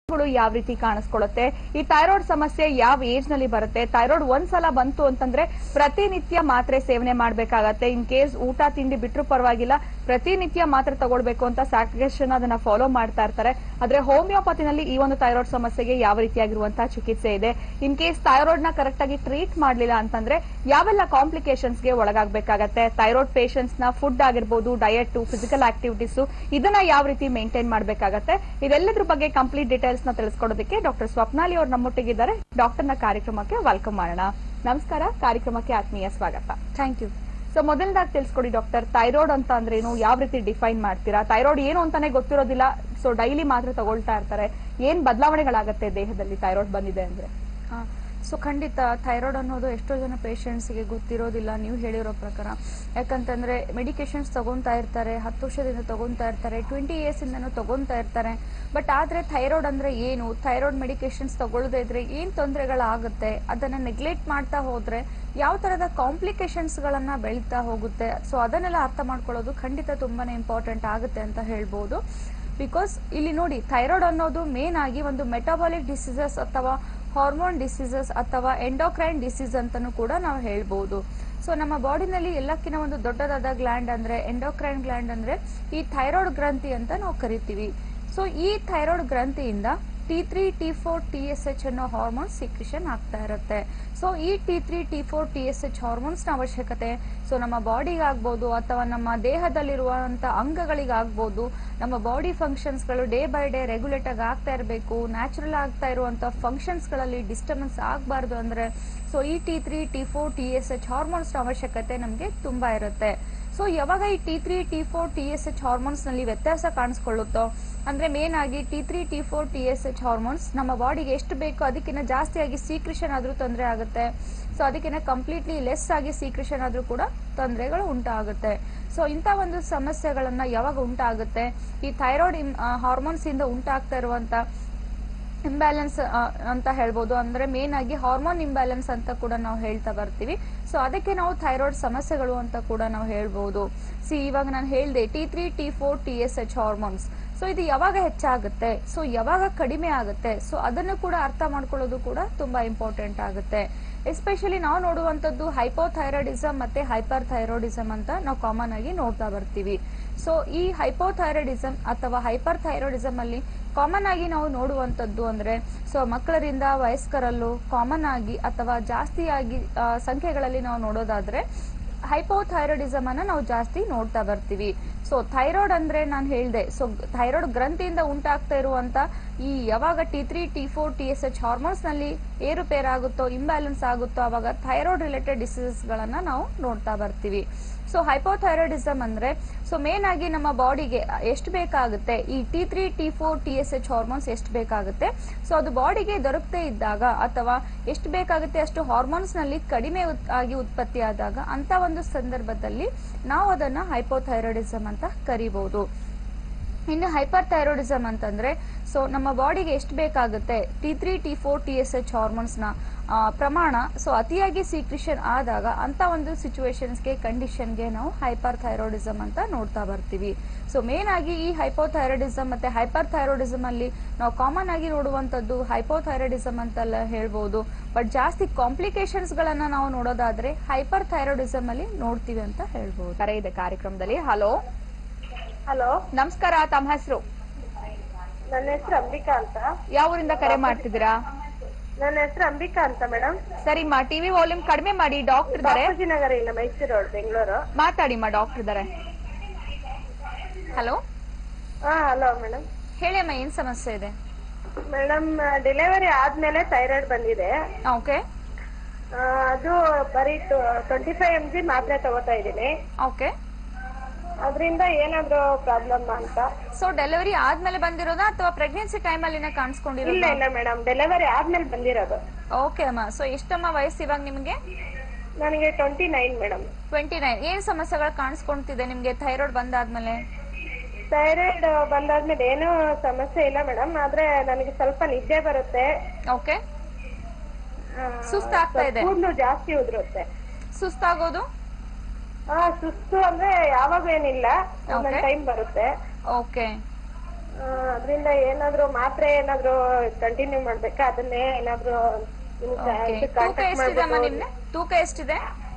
ಗಳು ಯಾವ ರೀತಿ ಕಾಣಿಸ್ಕೊಳ್ಳುತ್ತೆ ಈ ಥೈರಾಯ್ಡ್ ಸಮಸ್ಯೆ ಯಾವ ಏಜ್ ನಲ್ಲಿ ಬರುತ್ತೆ ಥೈರಾಯ್ಡ್ ಒಂದ್ಸಲ ಬಂತು ಅಂತಂದ್ರೆ ಪ್ರತಿನಿತ್ಯ ಮಾತ್ರೆ ಸೇವನೆ ಮಾಡ್ಬೇಕಾಗತ್ತೆ ಇನ್ ಕೇಸ್ ಊಟ ತಿಂಡಿ ಬಿಟ್ರು ಪರವಾಗಿಲ್ಲ ಪ್ರತಿನಿತ್ಯ ಮಾತ್ರೆ ತಗೊಳ್ಬೇಕು ಅಂತ ಸ್ಯಾಕ್ರೇಷನ್ ಅದನ್ನ ಫಾಲೋ ಮಾಡ್ತಾ ಇರ್ತಾರೆ ಆದ್ರೆ ಹೋಮಿಯೋಪತಿನಲ್ಲಿ ಈ ಒಂದು ಥೈರಾಯ್ಡ್ ಸಮಸ್ಯೆಗೆ ಯಾವ ರೀತಿಯಾಗಿರುವಂತಹ ಚಿಕಿತ್ಸೆ ಇದೆ ಇನ್ ಕೇಸ್ ಥೈರಾಯ್ಡ್ ನ ಕರೆಕ್ಟ್ ಆಗಿ ಟ್ರೀಟ್ ಮಾಡ್ಲಿಲ್ಲ ಅಂತಂದ್ರೆ ಯಾವೆಲ್ಲ ಕಾಂಪ್ಲಿಕೇಶನ್ಸ್ ಗೆ ಒಳಗಾಗಬೇಕಾಗತ್ತೆ ಥೈರಾಯ್ಡ್ ಪೇಷಂಟ್ಸ್ ನ ಫುಡ್ ಆಗಿರ್ಬೋದು ಡಯಟ್ ಫಿಸಿಕಲ್ ಆಕ್ಟಿವಿಟೀಸ್ ಇದನ್ನ ಯಾವ ರೀತಿ ಮೇಂಟೈನ್ ಮಾಡ್ಬೇಕಾಗತ್ತೆ ಇದೆಲ್ಲದ್ರ ಬಗ್ಗೆ ಕಂಪ್ಲೀಟ್ ಡೀಟೇಲ್ಸ್ ನ ತಿಳಿಸ್ಕೊಡೋದಕ್ಕೆ ಡಾಕ್ಟರ್ ಸ್ವಪ್ನಾಲಿ ಅವ್ರು ನಮ್ಮೊಟ್ಟಿಗಿದ್ದಾರೆ ಡಾಕ್ಟರ್ ನ ಕಾರ್ಯಕ್ರಮಕ್ಕೆ ವೆಲ್ಕಮ್ ಮಾಡೋಣ ನಮಸ್ಕಾರ ಕಾರ್ಯಕ್ರಮಕ್ಕೆ ಆತ್ಮೀಯ ಸ್ವಾಗತ ಥ್ಯಾಂಕ್ ಯು ಸೊ ಮೊದಲದಾಗಿ ತಿಳಿಸ್ಕೊಡಿ ಡಾಕ್ಟರ್ ಥೈರಾಯ್ಡ್ ಅಂತ ಅಂದ್ರೇನು ಯಾವ ರೀತಿ ಡಿಫೈನ್ ಮಾಡ್ತೀರಾ ಥೈರಾಯ್ಡ್ ಏನು ಅಂತಾನೆ ಗೊತ್ತಿರೋದಿಲ್ಲ ಸೊ ಡೈಲಿ ಮಾತ್ರ ತಗೊಳ್ತಾ ಇರ್ತಾರೆ ಏನ್ ಬದಲಾವಣೆಗಳಾಗತ್ತೆ ದೇಹದಲ್ಲಿ ಥೈರಾಯ್ಡ್ ಬಂದಿದೆ ಅಂದ್ರೆ ಸೊ ಖಂಡಿತ ಥೈರಾಯ್ಡ್ ಅನ್ನೋದು ಎಷ್ಟೋ ಜನ ಪೇಷಂಟ್ಸ್ಗೆ ಗೊತ್ತಿರೋದಿಲ್ಲ ನೀವು ಹೇಳಿರೋ ಪ್ರಕಾರ ಯಾಕಂತಂದ್ರೆ ಮೆಡಿಕೇಶನ್ಸ್ ತಗೊಂತಾ ಇರ್ತಾರೆ ಹತ್ತು ವರ್ಷದಿಂದ ತಗೊಂತಾ ಇರ್ತಾರೆ ಟ್ವೆಂಟಿ ಇಯರ್ಸ್ ಇಂದನೂ ತಗೊಂತಾ ಇರ್ತಾರೆ ಬಟ್ ಆದ್ರೆ ಥೈರಾಯ್ಡ್ ಅಂದ್ರೆ ಏನು ಥೈರಾಯ್ಡ್ ಮೆಡಿಕೇಶನ್ಸ್ ತಗೊಳ್ಳದೇ ಇದ್ರೆ ಏನ್ ತೊಂದರೆಗಳಾಗುತ್ತೆ ಅದನ್ನ ನೆಗ್ಲೆಕ್ಟ್ ಮಾಡ್ತಾ ಹೋದ್ರೆ ಯಾವ ತರದ ಕಾಂಪ್ಲಿಕೇಶನ್ಸ್ ಗಳನ್ನ ಬೆಳೀತಾ ಹೋಗುತ್ತೆ ಸೊ ಅದನ್ನೆಲ್ಲ ಅರ್ಥ ಮಾಡ್ಕೊಳ್ಳೋದು ಖಂಡಿತ ತುಂಬಾನೇ ಇಂಪಾರ್ಟೆಂಟ್ ಆಗುತ್ತೆ ಅಂತ ಹೇಳ್ಬೋದು ಬಿಕಾಸ್ ಇಲ್ಲಿ ನೋಡಿ ಥೈರಾಯ್ಡ್ ಅನ್ನೋದು ಮೇನ್ ಆಗಿ ಒಂದು ಮೆಟಾಬಾಲಿಕ್ ಡಿಸೀಸಸ್ ಅಥವಾ ಹಾರ್ಮೋನ್ ಡಿಸೀಸಸ್ ಅಥವಾ ಎಂಡೋಕ್ರೈನ್ ಡಿಸೀಸ್ ಅಂತಾನೂ ಕೂಡ ನಾವು ಹೇಳ್ಬೋದು ಸೊ ನಮ್ಮ ಬಾಡಿನಲ್ಲಿ ಎಲ್ಲಕ್ಕಿಂತ ಒಂದು ದೊಡ್ಡದಾದ ಗ್ಲ್ಯಾಂಡ್ ಅಂದ್ರೆ ಎಂಡೋಕ್ರೈನ್ ಗ್ಲ್ಯಾಂಡ್ ಅಂದ್ರೆ ಈ ಥೈರಾಯ್ಡ್ ಗ್ರಂಥಿ ಅಂತ ನಾವು ಕರಿತೀವಿ ಸೊ ಈ ಥೈರಾಯ್ಡ್ ಗ್ರಂಥಿಯಿಂದ T three T four T S H ಅನ್ನೋ ಹಾರ್ಮೋನ್ ಸಿಕ್ರಿಷನ್ ಆಗ್ತಾ ಇರುತ್ತೆ ಸೊ ಈ T three T four T S H hormones ಅವಶ್ಯಕತೆ ಸೊ ನಮ್ಮ ಬಾಡಿಗೆ ಆಗ್ಬೋದು ಅಥವಾ ನಮ್ಮ ದೇಹದಲ್ಲಿರುವಂತ ಅಂಗಗಳಿಗಾಗ್ಬೋದು ನಮ್ಮ ಬಾಡಿ ಫಂಕ್ಷನ್ಸ್ ಗಳು ಡೇ ಬೈ ಡೇ ರೆಗ್ಯುಲೇಟ್ ಆಗಿ ಆಗ್ತಾ ಇರಬೇಕು ನ್ಯಾಚುರಲ್ ಆಗ್ತಾ ಇರುವಂತ ಫಂಕ್ಷನ್ಸ್ ಗಳಲ್ಲಿ ಡಿಸ್ಟರ್ಬೆನ್ಸ್ ಆಗಬಾರ್ದು ಅಂದ್ರೆ ಸೊ ಈ T three T four T S H hormones ಅವಶ್ಯಕತೆ ನಮಗೆ ತುಂಬಾ ಇರುತ್ತೆ ಸೊ ಯಾವಾಗ ಈ T three T four T S H hormones ನಲ್ಲಿ ವ್ಯತ್ಯಾಸ ಕಾಣಿಸ್ಕೊಳ್ಳುತ್ತೋ ಅಂದ್ರೆ ಮೇನ್ ಆಗಿ T three T four T S H hormones ನಮ್ಮ ಬಾಡಿಗೆ ಎಷ್ಟು ಬೇಕೋ ಅದಕ್ಕಿಂತ ಜಾಸ್ತಿಯಾಗಿ ಸೀಕ್ರಿಷನ್ ಆದ್ರೂ ತೊಂದರೆ ಆಗುತ್ತೆ ಸೊ ಅದಕ್ಕಿಂತ ಕಂಪ್ಲೀಟ್ಲಿ ಲೆಸ್ ಆಗಿ ಸೀಕ್ರಿಷನ್ ಆದ್ರೂ ಕೂಡ ತೊಂದರೆಗಳು ಉಂಟಾಗುತ್ತೆ ಸೊ ಇಂಥ ಒಂದು ಸಮಸ್ಯೆಗಳನ್ನ ಯಾವಾಗ ಉಂಟಾಗುತ್ತೆ ಈ ಥೈರಾಯ್ಡ್ ಹಾರ್ಮೋನ್ಸ್ ಇಂದ ಉಂಟಾಗ್ತಾ ಇರುವಂತ ಇಂಬ್ಯಾಲೆನ್ಸ್ ಅಂತ ಹೇಳ್ಬೋದು ಅಂದ್ರೆ ಮೇನ್ ಆಗಿ ಹಾರ್ಮೋನ್ ಇಂಬ್ಯಾಲೆನ್ಸ್ ಅಂತ ಕೂಡ ನಾವು ಹೇಳ್ತಾ ಬರ್ತೀವಿ ಸೊ ಅದಕ್ಕೆ ನಾವು ಥೈರಾಯ್ಡ್ ಸಮಸ್ಯೆಗಳು ಅಂತ ಕೂಡ ನಾವು ಹೇಳ್ಬೋದು ಸಿ ಇವಾಗ ನಾನು ಹೇಳ್ದೆ T three T four T S H hormones so ಇದು ಯಾವಾಗ ಹೆಚ್ಚಾಗುತ್ತೆ ಸೊ ಯಾವಾಗ ಕಡಿಮೆ ಆಗುತ್ತೆ ಸೊ ಅದನ್ನು ಕೂಡ ಅರ್ಥ ಮಾಡ್ಕೊಳ್ಳೋದು ಕೂಡ ತುಂಬಾ ಇಂಪಾರ್ಟೆಂಟ್ ಆಗುತ್ತೆ ಎಸ್ಪೆಷಲಿ ನಾವು ನೋಡುವಂತದ್ದು ಹೈಪೋಥೈರಾಯ್ಡಿಸಮ್ ಮತ್ತೆ ಹೈಪರ್ ಥೈರಾಯ್ಡಿಸಮ್ ಅಂತ ನಾವು ಕಾಮನ್ ಆಗಿ ನೋಡ್ತಾ ಬರ್ತೀವಿ ಸೊ ಈ ಹೈಪೋಥೈರಾಯ್ಡಿಸಮ್ ಅಥವಾ ಹೈಪರ್ ಥೈರಾಯ್ಡಿಸಮ್ ಅಲ್ಲಿ ಕಾಮನ್ ಆಗಿ ನಾವು ನೋಡುವಂತದ್ದು ಅಂದ್ರೆ ಸೊ ಮಕ್ಕಳರಿಂದ ವಯಸ್ಕರಲ್ಲೂ ಕಾಮನ್ ಆಗಿ ಅಥವಾ ಜಾಸ್ತಿಯಾಗಿ ಆ, ಸಂಖ್ಯೆಗಳಲ್ಲಿ ನಾವು ನೋಡೋದಾದ್ರೆ ಹೈಪೋಥೈರಾಯ್ಡಿಸಮ್ ಅನ್ನ ನಾವು ಜಾಸ್ತಿ ನೋಡ್ತಾ ಬರ್ತೀವಿ ಸೊ ಥೈರಾಯ್ಡ್ ಅಂದ್ರೆ ನಾನು ಹೇಳ್ದೆ ಸೊ ಥೈರಾಯ್ಡ್ ಗ್ರಂಥಿಯಿಂದ ಉಂಟಾಗ್ತಾ ಇರುವಂತ ಈ ಯಾವಾಗ T three T four T S H hormones ನಲ್ಲಿ ಏರುಪೇರಾಗುತ್ತೋ ಇಂಬ್ಯಾಲೆನ್ಸ್ ಆಗುತ್ತೋ ಅವಾಗ ಥೈರಾಯ್ಡ್ ರಿಲೇಟೆಡ್ ಡಿಸೀಸಸ್ ಗಳನ್ನ ನಾವು ನೋಡ್ತಾ ಬರ್ತೀವಿ ಸೊ ಹೈಪೋಥೈರಾಯ್ಡಿಸಮ್ ಅಂದ್ರೆ ಸೊ ಮೇನ್ ಆಗಿ ನಮ್ಮ ಬಾಡಿಗೆ ಎಷ್ಟು ಬೇಕಾಗುತ್ತೆ ಈ T three T four T S H hormones ಎಷ್ಟು ಬೇಕಾಗುತ್ತೆ ಸೊ ಅದು ಬಾಡಿಗೆ ದೊರಕದೇ ಇದ್ದಾಗ ಅಥವಾ ಎಷ್ಟು ಬೇಕಾಗುತ್ತೆ ಅಷ್ಟು ಹಾರ್ಮೋನ್ಸ್ ನಲ್ಲಿ ಕಡಿಮೆ ಉತ್- ಆಗಿ ಉತ್ಪತ್ತಿ ಆದಾಗ ಅಂತ ಒಂದು ಸಂದರ್ಭದಲ್ಲಿ ನಾವು ಅದನ್ನ ಹೈಪೋಥೈರಾಯ್ಡಿಸಮ್ ಅಂತ ಕರಿಬಹುದು ಇನ್ನು ಹೈಪರ್ ಥೈರಾಯ್ಡಿಸಮ್ ಅಂತಂದ್ರೆ ಸೊ ನಮ್ಮ ಬಾಡಿಗೆ ಎಷ್ಟು ಬೇಕಾಗುತ್ತೆ T three T four T S H hormones ನ ಆ, ಪ್ರಮಾಣ ಸೊ ಅತಿಯಾಗಿ ಸೀಕ್ರಿಷನ್ ಆದಾಗ ಅಂತ ಒಂದು ಸಿಚುವೇಶನ್ಸ್ಗೆ ಕಂಡೀಷನ್ಗೆ ನಾವು ಹೈಪರ್ ಥೈರಾಯ್ಡಿಸಮ್ ಅಂತ ನೋಡ್ತಾ ಬರ್ತೀವಿ ಸೊ ಮೇನ್ ಆಗಿ ಈ ಹೈಪೋಥೈರಾಯ್ಡಿಸಮ್ ಮತ್ತೆ ಹೈಪರ್ ಥೈರಾಯ್ಡಿಸಮ್ ಅಲ್ಲಿ ನಾವು ಕಾಮನ್ ಆಗಿ ನೋಡುವಂತದ್ದು ಹೈಪೋಥೈರಾಯ್ಡಿಸಮ್ ಅಂತೆಲ್ಲ ಹೇಳ್ಬೋದು ಬಟ್ ಜಾಸ್ತಿ ಕಾಂಪ್ಲಿಕೇಶನ್ಸ್ ಗಳನ್ನ ನಾವು ನೋಡೋದಾದ್ರೆ ಹೈಪರ್ ಥೈರಾಯ್ಡಿಸಮ್ ಅಲ್ಲಿ ನೋಡ್ತೀವಿ ಅಂತ ಹೇಳ್ಬೋದು ಕರೆ ಇದೆ ಕಾರ್ಯಕ್ರಮದಲ್ಲಿ ಹಲೋ ಹಲೋ ನಮಸ್ಕಾರ ತಮ್ಮ ಹೆಸರು ನನ್ನ ಹೆಸರು ಅಂಬಿಕಾ ಅಂತ ಯಾವ ಊರಿಂದ ಕರೆ ಮಾಡ್ತಿದ್ದೀರಾ ನನ್ನ ಹೆಸರು ಅಂಬಿಕಾ ಅಂತ ಮೇಡಮ್ ಸರಿಮ್ಮ ಟಿವಿ ವಾಲ್ಯೂಮ್ ಕಡಿಮೆ ಮಾಡಿ ಡಾಕ್ಟರ್ ಇದ್ದಾರೆ ಬಾಪೂಜಿ ನಗರ ಇಲ್ಲ ಮೈಸೂರು ರೋಡ್ ಬೆಂಗಳೂರು ಮಾತಾಡಿಮ್ಮ ಡಾಕ್ಟರ್ ಇದ್ದಾರೆ ಹಲೋ ಹಾ ಹಲೋ ಮೇಡಮ್ ಹೇಳಿ ಅಮ್ಮ ಏನ್ ಸಮಸ್ಯೆ ಇದೆ ಮೇಡಮ್ ಡೆಲಿವರಿ ಆದ್ಮೇಲೆ ಥೈರಾಯ್ಡ್ ಬಂದಿದೆ ಓಕೆ ಆ, ಅದು ಬರೀ ಟ್ವೆಂಟಿ ಫೈವ್ ಎಮ್ ಜಿ ಮಾತ್ರೆ ತಗೋತಾ ಇದ್ದೀನಿ ಓಕೆ ಅದರಿಂದ ಏನಾದ್ರು ಪ್ರಾಬ್ಲಮ್ ಅಂತ ಸೊ ಡೆಲಿವರಿ ಆದ್ಮೇಲೆ ಬಂದಿರೋದಾ ಅಥವಾ ಪ್ರೆಗ್ನೆನ್ಸಿ ಟೈಮ್ ಅಲ್ಲಿ ಇಲ್ಲ ಕಾಣಿಸ್ಕೊಂಡಿರೋದಾ ಇಲ್ಲ ಮೇಡಮ್ ಡೆಲಿವರಿ ಆದ್ಮೇಲೆ ಬಂದಿರೋದು ಓಕೆ ಅಮ್ಮ ಸೊ ಎಷ್ಟಮ್ಮ ವಯಸ್ಸು ಇವಾಗ ನಿಮಗೆ ನನಗೆ twenty nine madam twenty nine ಏನ್ ಸಮಸ್ಯೆಗಳು ಕಾಣಿಸ್ಕೊಂತಿದೆ ನಿಮ್ಗೆ ಥೈರಾಯ್ಡ್ ಬಂದಾದ್ಮೇಲೆ ಥೈರಾಯ್ಡ್ ಬಂದಾದ್ಮೇಲೆ ಏನೂ ಸಮಸ್ಯೆ ಇಲ್ಲ ಮೇಡಮ್ ಆದ್ರೆ ನನಗೆ ಸ್ವಲ್ಪ ನಿದ್ದೆ ಬರುತ್ತೆ ಓಕೆ ಆ, ಸುಸ್ತಾಗ್ತಾ ಇದೆ. ಕೂದ್ಲು ಜಾಸ್ತಿ ಉದುರುತ್ತೆ ಸುಸ್ತಾಗೋದು ಹಾ ಸುಸ್ತು ಅಂದ್ರೆ ಯಾವಾಗ ಏನಿಲ್ಲ ಒಂದೊಂದ್ Okay. ಟೈಮ್ ಬರುತ್ತೆ ಓಕೆ ಅದರಿಂದ ಏನಾದ್ರು ಮಾತ್ರೆ ಏನಾದ್ರು ಕಂಟಿನ್ಯೂ ಮಾಡ್ಬೇಕಾ ಅದನ್ನೇ ಏನಾದ್ರು ಓಕೆ ತೂಕ ಎಷ್ಟಿದೆ ಅಮ್ಮ ನಿಮ್ನೆ ತೂಕ ಎಷ್ಟಿದೆ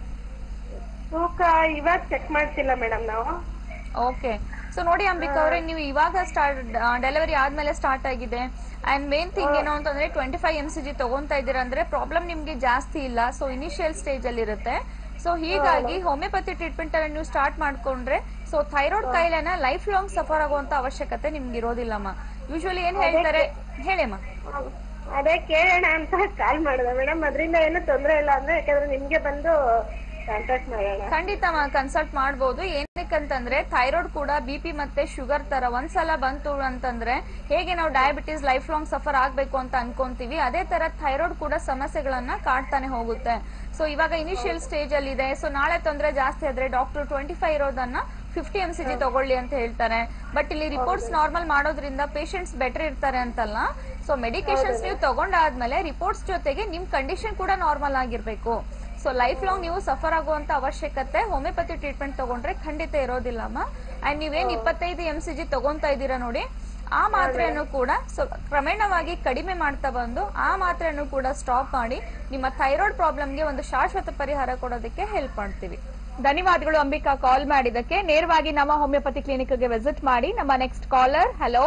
ತೂಕ ಇವಾಗ ಚೆಕ್ ಮಾಡ್ತಿಲ್ಲ ಮೇಡಮ್ ನಾವು ಓಕೆ ಸೊ ನೋಡಿ ಅಂಬಿಕಾ ಅವರೇ ನೀವು ಇವಾಗ ಸ್ಟಾರ್ಟ್ ಡೆಲಿವರಿ ಆದ್ಮೇಲೆ ಸ್ಟಾರ್ಟ್ ಆಗಿದೆ ಅಂಡ್ ಮೇನ್ ಥಿಂಗ್ ಏನು ಅಂತಂದ್ರೆ twenty five M C G ತಗೊಂತಾ ಇದ್ದೀರಾ ಅಂದ್ರೆ ಪ್ರಾಬ್ಲಮ್ ನಿಮ್ಗೆ ಜಾಸ್ತಿ ಇಲ್ಲ ಸೊ ಇನಿಷಿಯಲ್ ಸ್ಟೇಜ್ ಅಲ್ಲಿ ಇರುತ್ತೆ ಸೊ ಹೀಗಾಗಿ ಹೋಮಿಯೋಪತಿ ಟ್ರೀಟ್ಮೆಂಟ್ ಅನ್ನ ನೀವು ಸ್ಟಾರ್ಟ್ ಮಾಡ್ಕೊಂಡ್ರೆ ಸೊ ಥೈರಾಯ್ಡ್ ಕಾಯಿಲೆನ ಲೈಫ್ ಲಾಂಗ್ ಸಫರ್ ಆಗುವಂತ ಅವಶ್ಯಕತೆ ನಿಮ್ಗೆ ಇರೋದಿಲ್ಲಮ್ಮ ಯೂಶುವಲಿ ಏನ್ ಹೇಳ್ತಾರೆ ಹೇಳಿಮ್ಮ ಅದೇ ಕೇಳೋಣ ಅಂತ ಕಾಲ್ ಮಾಡಿದೆ ಮೇಡಮ್ ಅದರಿಂದ ಏನು ತೊಂದ್ರೆ ಇಲ್ಲ ಅಂದ್ರೆ ಯಾಕಂದ್ರೆ ನಿಮ್ಗೆ ಬಂದು ಕಾಂಟ್ಯಾಕ್ಟ್ ಮಾಡೋಣ ಖಂಡಿತ ಕನ್ಸಲ್ಟ್ ಮಾಡಬಹುದು ಏನಕ್ಕಂತಂದ್ರೆ ಥೈರಾಯ್ಡ್ ಕೂಡ ಬಿ ಪಿ ಮತ್ತೆ ಶುಗರ್ ತರ ಒಂದ್ಸಲ ಬಂತು ಅಂತಂದ್ರೆ ಹೇಗೆ ನಾವು ಡಯಾಬಿಟಿಸ್ ಲೈಫ್ ಲಾಂಗ್ ಸಫರ್ ಆಗ್ಬೇಕು ಅಂತ ಅನ್ಕೊಂತೀವಿ ಅದೇ ತರ ಥೈರಾಯ್ಡ್ ಕೂಡ ಸಮಸ್ಯೆಗಳನ್ನ ಕಾಡ್ತಾನೆ ಹೋಗುತ್ತೆ ಸೊ ಇವಾಗ ಇನಿಷಿಯಲ್ ಸ್ಟೇಜ್ ಅಲ್ಲಿ ಇದೆ ಸೊ ನಾಳೆ ತೊಂದರೆ ಜಾಸ್ತಿ ಆದ್ರೆ ಡಾಕ್ಟರ್ ಟ್ವೆಂಟಿ ಫೈವ್ ಇರೋದನ್ನ ಫಿಫ್ಟಿ ಎಂ ಸಿ ಜಿ ತಗೊಳ್ಳಿ ಅಂತ ಹೇಳ್ತಾರೆ ಬಟ್ ಇಲ್ಲಿ ರಿಪೋರ್ಟ್ಸ್ ನಾರ್ಮಲ್ ಮಾಡೋದ್ರಿಂದ ಪೇಷಂಟ್ಸ್ ಬೆಟರ್ ಇರ್ತಾರೆ ಅಂತಲ್ಲ ಸೊ ಮೆಡಿಕೇಶನ್ಸ್ ನೀವು ತಗೊಂಡಾದ್ಮೇಲೆ ರಿಪೋರ್ಟ್ಸ್ ಜೊತೆಗೆ ನಿಮ್ ಕಂಡೀಷನ್ ಕೂಡ ನಾರ್ಮಲ್ ಆಗಿರ್ಬೇಕು ಸೊ ಲೈಫ್ ಲಾಂಗ್ ನೀವು ಸಫರ್ ಆಗುವಂತ ಅವಶ್ಯಕತೆ ಹೋಮಿಯೋಪತಿ ಟ್ರೀಟ್ಮೆಂಟ್ ತಗೊಂಡ್ರೆ ಖಂಡಿತ ಇರೋದಿಲ್ಲಮ್ಮ ಅಂಡ್ ನೀವೇನ್ ಇಪ್ಪತ್ತೈದು ಎಂ ಸಿ ಜಿ ತಗೊಂತಾ ಇದ್ದೀರಾ ನೋಡಿ ಆ ಮಾತ್ರೆಯನ್ನು ಕೂಡ ಸೊ ಕ್ರಮೇಣವಾಗಿ ಕಡಿಮೆ ಮಾಡ್ತಾ ಬಂದು ಆ ಮಾತ್ರೆಯನ್ನು ಕೂಡ ಸ್ಟಾಪ್ ಮಾಡಿ ನಿಮ್ಮ ಥೈರಾಯ್ಡ್ ಪ್ರಾಬ್ಲಮ್ಗೆ ಒಂದು ಶಾಶ್ವತ ಪರಿಹಾರ ಕೊಡೋದಕ್ಕೆ ಹೆಲ್ಪ್ ಮಾಡ್ತೀವಿ ಧನ್ಯವಾದಗಳು ಅಂಬಿಕಾ ಕಾಲ್ ಮಾಡಿದಕ್ಕೆ ನೇರವಾಗಿ ನಮ್ಮ ಹೋಮಿಯೋಪತಿ ಕ್ಲಿನಿಕ್ಗೆ ವಿಸಿಟ್ ಮಾಡಿ ನಮ್ಮ ನೆಕ್ಸ್ಟ್ ಕಾಲರ್ ಹಲೋ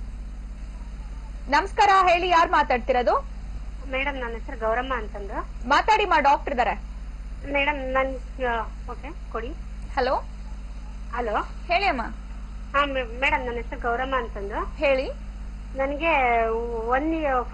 ನಮಸ್ಕಾರ ಹೇಳಿ ಯಾರು ಮಾತಾಡ್ತಿರೋದು ಮೇಡಮ್ ನನ್ನ ಹೆಸರು ಗೌರಮ್ಮ ಅಂತಂದು ಮಾತಾಡಿ ಮಾ ಡಾಕ್ಟರ್ ಇದಾರೆ ಮೇಡಮ್ ನನ್ ಓಕೆ ಕೊಡಿ ಹಲೋ ಹಲೋ ಹೇಳಿ ಅಮ್ಮ ಹಾ ಮೇಡಮ್ ನನ್ನ ಹೆಸರು ಗೌರಮ್ಮ ಅಂತಂದು ಹೇಳಿ ನನಗೆ ಒನ್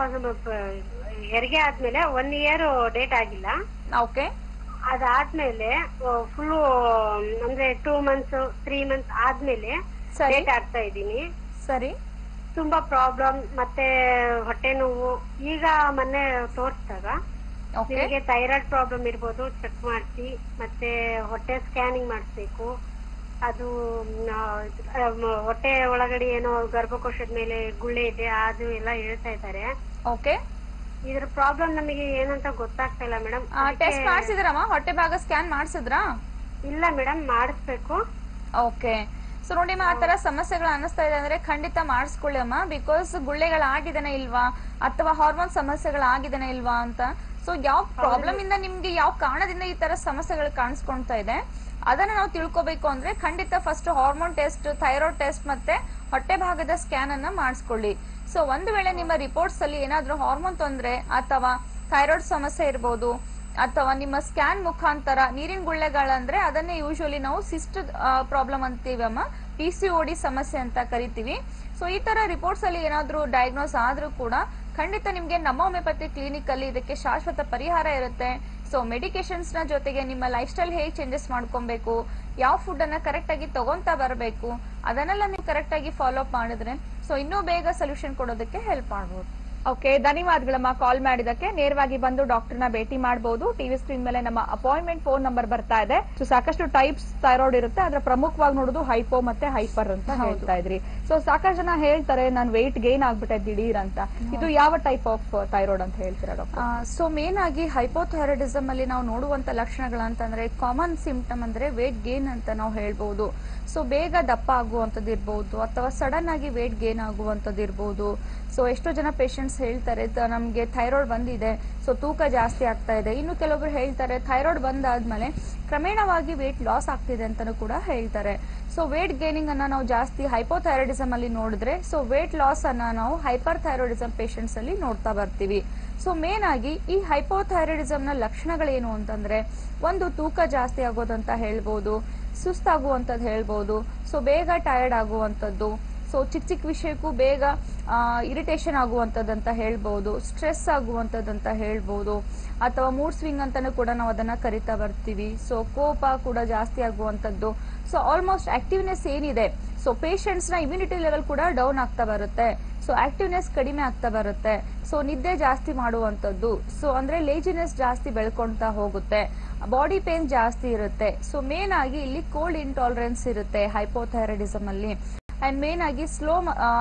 ಹೆರಿಗೆ ಆದ್ಮೇಲೆ ಒನ್ ಇಯರ್ ಡೇಟ್ ಆಗಿಲ್ಲ ಓಕೆ ಅದಾದ್ಮೇಲೆ ಫುಲ್ ಅಂದ್ರೆ ಟೂ ಮಂತ್ಸ್ ತ್ರೀ ಮಂತ್ಸ್ ಆದ್ಮೇಲೆ ಸರಿ ಡೇಟ್ ಆಗ್ತಾ ಇದ್ದೀನಿ ಸರಿ ತುಂಬಾ ಪ್ರಾಬ್ಲಮ್ ಮತ್ತೆ ಹೊಟ್ಟೆ ನೋವು ಈಗ ಮೊನ್ನೆ ತೋರಿಸಿದಾಗ ಓಕೆ ನಿಮಗೆ ಥೈರಾಯ್ಡ್ ಪ್ರಾಬ್ಲಮ್ ಇರ್ಬೋದು ಚೆಕ್ ಮಾಡಿಸಿ ಮತ್ತೆ ಹೊಟ್ಟೆ ಸ್ಕ್ಯಾನಿಂಗ್ ಮಾಡಿಸ್ಬೇಕು ಅದು ಮ್, ಆ, ಮ್, ಹೊಟ್ಟೆ ಒಳಗಡೆ ಏನೋ ಗರ್ಭಕೋಶದ ಮೇಲೆ ಗುಳ್ಳೆ ಇದೆ ಅದು ಎಲ್ಲ ಹೇಳ್ತಾ ಇದ್ದಾರೆ ಓಕೆ ಇದ್ರ ಪ್ರಾಬ್ಲಮ್ ನಮಗೆ ಏನಂತ ಗೊತ್ತಾಗ್ತಾ ಇಲ್ಲ ಮೇಡಮ್ ಟೆಸ್ಟ್ ಮಾಡಿಸಿದ್ರಮ್ಮ ಹೊಟ್ಟೆ ಭಾಗ ಸ್ಕ್ಯಾನ್ ಮಾಡಿಸಿದ್ರಾ ಇಲ್ಲ ಮೇಡಮ್ ಮಾಡಿಸ್ಬೇಕು ಓಕೆ ಸೊ ನೋಡಿ ಅಮ್ಮ, ಆ ತರ ಸಮಸ್ಯೆಗಳು ಅನ್ನಿಸ್ತಾ ಇದೆ ಅಂದ್ರೆ ಖಂಡಿತ ಮಾಡಿಸ್ಕೊಳ್ಳಿ ಅಮ್ಮ ಬಿಕಾಸ್ ಗುಳ್ಳೆಗಳಾಗಿದೆನಾ ಇಲ್ವಾ ಅಥವಾ ಹಾರ್ಮೋನ್ ಸಮಸ್ಯೆಗಳಾಗಿದೆನಾ ಇಲ್ವಾ ಅಂತ ಸೊ ಯಾವ ಪ್ರಾಬ್ಲಮ್ ಇಂದ ನಿಮ್ಗೆ ಯಾವ ಕಾರಣದಿಂದ ಈ ತರ ಸಮಸ್ಯೆಗಳು ಕಾಣಿಸ್ಕೊಂತಾ ಇದೆ ಅದನ್ನ ನಾವು ತಿಳ್ಕೊಬೇಕು ಅಂದ್ರೆ ಖಂಡಿತ first hormone test thyroid test ಮತ್ತೆ ಹೊಟ್ಟೆ ಭಾಗದ ಸ್ಕ್ಯಾನ್ ಅನ್ನ ಮಾಡಿಸ್ಕೊಳ್ಳಿ ಸೊ ಒಂದು ವೇಳೆ ನಿಮ್ಮ ರಿಪೋರ್ಟ್ಸ್ ಅಲ್ಲಿ ಏನಾದ್ರೂ ಹಾರ್ಮೋನ್ ತೊಂದ್ರೆ ಅಥವಾ ಥೈರಾಯ್ಡ್ ಸಮಸ್ಯೆ ಇರ್ಬೋದು ಅಥವಾ ನಿಮ್ಮ ಸ್ಕ್ಯಾನ್ ಮುಖಾಂತರ ನೀರಿನ ಗುಳ್ಳೆಗಳಂದ್ರೆ ಅದನ್ನೇ ಯೂಶುವಲಿ ನಾವು ಸಿಸ್ಟ್ ಪ್ರಾಬ್ಲಮ್ ಅಂತೀವಿ ಅಮ್ಮ ಪಿ ಸಿ ಡಿ ಸಮಸ್ಯೆ ಅಂತ ಕರಿತೀವಿ ಸೊ ಈ ತರ ರಿಪೋರ್ಟ್ಸ್ ಅಲ್ಲಿ ಏನಾದ್ರೂ ಡಯಾಗ್ನೋಸ್ ಆದ್ರೂ ಕೂಡ ಖಂಡಿತ ನಿಮ್ಗೆ ನಮ್ಮ ಹೋಮಿಯೋಪತಿ ಕ್ಲಿನಿಕ್ ಅಲ್ಲಿ ಇದಕ್ಕೆ ಶಾಶ್ವತ ಪರಿಹಾರ ಇರುತ್ತೆ ಸೊ ಮೆಡಿಕೇಶನ್ಸ್ ನ ಜೊತೆಗೆ ನಿಮ್ಮ ಲೈಫ್ ಸ್ಟೈಲ್ ಹೇಗೆ ಚೇಂಜಸ್ ಮಾಡ್ಕೊಬೇಕು ಯಾವ ಫುಡ್ ಅನ್ನ ಕರೆಕ್ಟ್ ಆಗಿ ತಗೊಂತಾ ಬರಬೇಕು ಅದನ್ನೆಲ್ಲ ನೀವು ಕರೆಕ್ಟ್ ಆಗಿ ಫಾಲೋ ಅಪ್ ಮಾಡಿದ್ರೆ ಸೊ ಇನ್ನೂ ಬೇಗ ಸೊಲ್ಯೂಷನ್ ಕೊಡೋದಕ್ಕೆ ಹೆಲ್ಪ್ ಮಾಡ್ಬೋದು ಓಕೆ ಧನ್ಯವಾದಗಳಮ್ಮ ಕಾಲ್ ಮಾಡಿದಕ್ಕೆ ನೇರವಾಗಿ ಬಂದು ಡಾಕ್ಟರ್ನ ಭೇಟಿ ಮಾಡಬಹುದು ಟಿವಿ ಸ್ಕ್ರೀನ್ ಮೇಲೆ ನಮ್ಮ ಅಪಾಯಿಂಟ್ಮೆಂಟ್ ಫೋನ್ ನಂಬರ್ ಬರ್ತಾ ಇದೆ ಸೊ ಸಾಕಷ್ಟು ಟೈಪ್ಸ್ ಥೈರಾಯ್ಡ್ ಇರುತ್ತೆ ಅದ್ರ ಪ್ರಮುಖವಾಗಿ ನೋಡೋದು ಹೈಪೋ ಮತ್ತೆ ಹೈಪರ್ ಅಂತ ಹೇಳ್ತಾ ಇದ್ರಿ ಸೊ ಸಾಕಷ್ಟು ಜನ ಹೇಳ್ತಾರೆ ನಾನು ವೆಯ್ಟ್ ಗೇನ್ ಆಗ್ಬಿಟ್ಟೆ ದಿಢೀರ್ ಅಂತ ಇದು ಯಾವ ಟೈಪ್ ಆಫ್ ಥೈರಾಯ್ಡ್ ಅಂತ ಹೇಳ್ತೀರಾ ಡಾಕ್ಟರ್ ಸೊ ಮೇನ್ ಆಗಿ ಹೈಪೋಥೈರಾಯ್ಡಿಸಮ್ ಅಲ್ಲಿ ನಾವು ನೋಡುವಂತ ಲಕ್ಷಣಗಳಂತಂದ್ರೆ ಕಾಮನ್ ಸಿಂಪ್ಟಮ್ ಅಂದ್ರೆ ವೇಟ್ ಗೇನ್ ಅಂತ ನಾವು ಹೇಳ್ಬಹುದು ಸೊ ಬೇಗ ದಪ್ಪ ಆಗುವಂಥದ್ದು ಇರ್ಬೋದು ಅಥವಾ ಸಡನ್ ಆಗಿ ವೇಟ್ ಗೇನ್ ಆಗುವಂಥದ್ದು ಇರ್ಬೋದು ಸೊ ಎಷ್ಟೋ ಜನ ಪೇಷಂಟ್ಸ್ ಹೇಳ್ತಾರೆ ತ- ನಮ್ಗೆ ಥೈರಾಯ್ಡ್ ಬಂದಿದೆ ಸೊ ತೂಕ ಜಾಸ್ತಿ ಆಗ್ತಾ ಇದೆ ಇನ್ನು ಕೆಲವೊಬ್ರು ಹೇಳ್ತಾರೆ ಥೈರಾಯ್ಡ್ ಬಂದಾದ್ಮೇಲೆ ಕ್ರಮೇಣವಾಗಿ ವೇಟ್ ಲಾಸ್ ಆಗ್ತಿದೆ ಅಂತಾನೂ ಕೂಡ ಹೇಳ್ತಾರೆ ಸೊ ವೇಟ್ ಗೇನಿಂಗ್ ಅನ್ನ ನಾವು ಜಾಸ್ತಿ ಹೈಪೋಥೈರಾಯ್ಡಿಸಮ್ ಅಲ್ಲಿ ನೋಡಿದ್ರೆ ಸೊ ವೇಟ್ ಲಾಸ್ ಅನ್ನ ನಾವು ಹೈಪರ್ ಥೈರಾಯ್ಡಿಸಮ್ ಪೇಷಂಟ್ಸ್ ಅಲ್ಲಿ ನೋಡ್ತಾ ಬರ್ತೀವಿ ಸೊ ಮೇನ್ ಆಗಿ ಈ ಹೈಪೋಥೈರಾಯ್ಡಿಸಮ್ ನ ಲಕ್ಷಣಗಳೇನು ಅಂತಂದ್ರೆ ಒಂದು ತೂಕ ಜಾಸ್ತಿ ಆಗೋದಂತ ಹೇಳ್ಬೋದು ಸುಸ್ತಾಗುವಂಥದ್ದು ಹೇಳ್ಬೋದು ಸೊ ಬೇಗ ಟಯರ್ಡ್ ಆಗುವಂಥದ್ದು ಸೊ ಚಿಕ್ಕ ಚಿಕ್ಕ ವಿಷಯಕ್ಕೂ ಬೇಗ ಇರಿಟೇಷನ್ ಆಗುವಂಥದ್ದಂತ ಹೇಳ್ಬೋದು ಸ್ಟ್ರೆಸ್ ಆಗುವಂಥದ್ದಂತ ಹೇಳ್ಬೋದು ಅಥವಾ ಮೂಡ್ ಸ್ವಿಂಗ್ ಅಂತಾನೂ ಕೂಡ ನಾವು ಅದನ್ನ ಕರಿತಾ ಬರ್ತೀವಿ ಸೊ ಕೋಪ ಕೂಡ ಜಾಸ್ತಿ ಆಗುವಂಥದ್ದು ಸೊ ಆಲ್ಮೋಸ್ಟ್ ಆಕ್ಟಿವ್ನೆಸ್ ಏನಿದೆ ಸೊ ಪೇಷಂಟ್ಸ್ ನ ಇಮ್ಯುನಿಟಿ ಲೆವೆಲ್ ಕೂಡ ಡೌನ್ ಆಗ್ತಾ ಬರುತ್ತೆ ಸೊ ಆಕ್ಟಿವ್ನೆಸ್ ಕಡಿಮೆ ಆಗ್ತಾ ಬರುತ್ತೆ ಸೊ ನಿದ್ದೆ ಜಾಸ್ತಿ ಮಾಡುವಂಥದ್ದು ಸೊ ಅಂದ್ರೆ ಲೇಜಿನೆಸ್ ಜಾಸ್ತಿ ಬೆಳ್ಕೊಂತಾ ಹೋಗುತ್ತೆ ಬಾಡಿ ಪೇನ್ ಜಾಸ್ತಿ ಇರುತ್ತೆ ಸೊ ಮೇನ್ ಆಗಿ ಇಲ್ಲಿ ಕೋಲ್ಡ್ ಇಂಟಾಲರೆನ್ಸ್ ಇರುತ್ತೆ ಹೈಪೋಥೈರಾಯ್ಡಿಸಮ್ ಅಲ್ಲಿ ಅಂಡ್ ಮೇನ್ ಆಗಿ ಸ್ಲೋ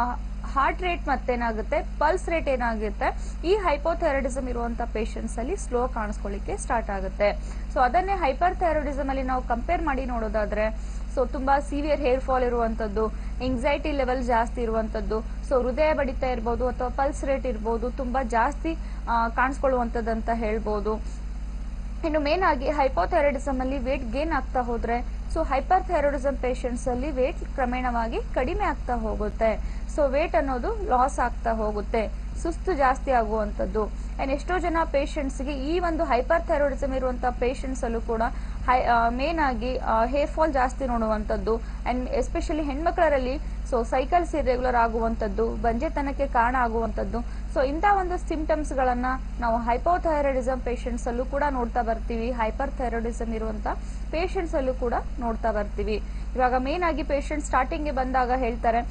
ಹಾರ್ಟ್ ರೇಟ್ ಮತ್ತೇನಾಗುತ್ತೆ ಪಲ್ಸ್ ರೇಟ್ ಏನಾಗುತ್ತೆ ಈ ಹೈಪೋಥೈರಾಯ್ಡಿಸಮ್ ಇರುವಂತ ಪೇಷಂಟ್ಸ್ ಅಲ್ಲಿ ಸ್ಲೋ ಕಾಣಿಸ್ಕೊಳ್ಳಿಕ್ಕೆ ಸ್ಟಾರ್ಟ್ ಆಗುತ್ತೆ ಸೊ ಅದನ್ನೇ ಹೈಪರ್ ಥೈರಾಯ್ಡಿಸಮ್ ಅಲ್ಲಿ ನಾವು ಕಂಪೇರ್ ಮಾಡಿ ನೋಡೋದಾದ್ರೆ ಸೊ ತುಂಬಾ ಸಿವಿಯರ್ ಹೇರ್ ಫಾಲ್ ಇರುವಂತದ್ದು ಎಂಗ್ಸೈಟಿ ಲೆವೆಲ್ ಜಾಸ್ತಿ ಇರುವಂತದ್ದು ಸೊ ಹೃದಯ ಬಡಿತ ಇರ್ಬೋದು ಅಥವಾ ಪಲ್ಸ್ ರೇಟ್ ಇರ್ಬೋದು ತುಂಬಾ ಜಾಸ್ತಿ ಆ, ಕಾಣಿಸ್ಕೊಳ್ಳುವಂಥದ್ದಂತ ಹೇಳ್ಬೋದು ಇನ್ನು ಮೇನ್ ಆಗಿ ಹೈಪೋಥೈರಾಯ್ಡಿಸಮ್ ಅಲ್ಲಿ ವೇಟ್ ಗೇನ್ ಆಗ್ತಾ ಹೋದ್ರೆ ಸೊ ಹೈಪರ್ ಥೈರಾಯ್ಡಿಸಮ್ ಪೇಷಂಟ್ಸ್ ಅಲ್ಲಿ ವೇಟ್ ಕ್ರಮೇಣವಾಗಿ ಕಡಿಮೆ ಆಗ್ತಾ ಹೋಗುತ್ತೆ ಸೊ ವೇಟ್ ಅನ್ನೋದು ಲಾಸ್ ಆಗ್ತಾ ಹೋಗುತ್ತೆ ಸುಸ್ತು ಜಾಸ್ತಿ ಆಗುವಂತದ್ದು ಅಂಡ್ ಎಷ್ಟೋ ಜನ patients ಗೆ ಈ ಒಂದು ಹೈಪರ್ ಥೈರಾಯ್ಡಿಸಮ್ ಇರುವಂತಹ ಪೇಷಂಟ್ಸ್ ಅಲ್ಲೂ ಕೂಡ ಮೇನ್ ಆಗಿ ಹೇರ್ ಫಾಲ್ ಜಾಸ್ತಿ ನೋಡುವಂತದ್ದು ಅಂಡ್ ಎಸ್ಪೆಷಲಿ ಹೆಣ್ಮಕ್ಳರಲ್ಲಿ ಸೊ ಸೈಕಲ್ಸ್ ಇರೆಗ್ಯುಲರ್ ಆಗುವಂತದ್ದು ಬಂಜೆತನಕ್ಕೆ ಕಾರಣ ಆಗುವಂತದ್ದು ಸೊ ಇಂಥ ಒಂದು ಸಿಂಪ್ಟಮ್ಸ್ ಗಳನ್ನ ನಾವು ಹೈಪೋಥೈರಾಯ್ಡಿಸಮ್ ಪೇಷಂಟ್ಸ್ ಅಲ್ಲೂ ಕೂಡ ನೋಡ್ತಾ ಬರ್ತೀವಿ ಹೈಪರ್ ಥೈರಾಯ್ಡಿಸಮ್ ಇರುವಂತ ಪೇಷಂಟ್ಸ್ ಅಲ್ಲೂ ಕೂಡ ನೋಡ್ತಾ ಬರ್ತೀವಿ ಇವಾಗ ಮೇನ್ ಆಗಿ ಪೇಷಂಟ್ ಸ್ಟಾರ್ಟಿಂಗ್ ಗೆ ಬಂದಾಗ ಹೇಳ್ತಾರೆ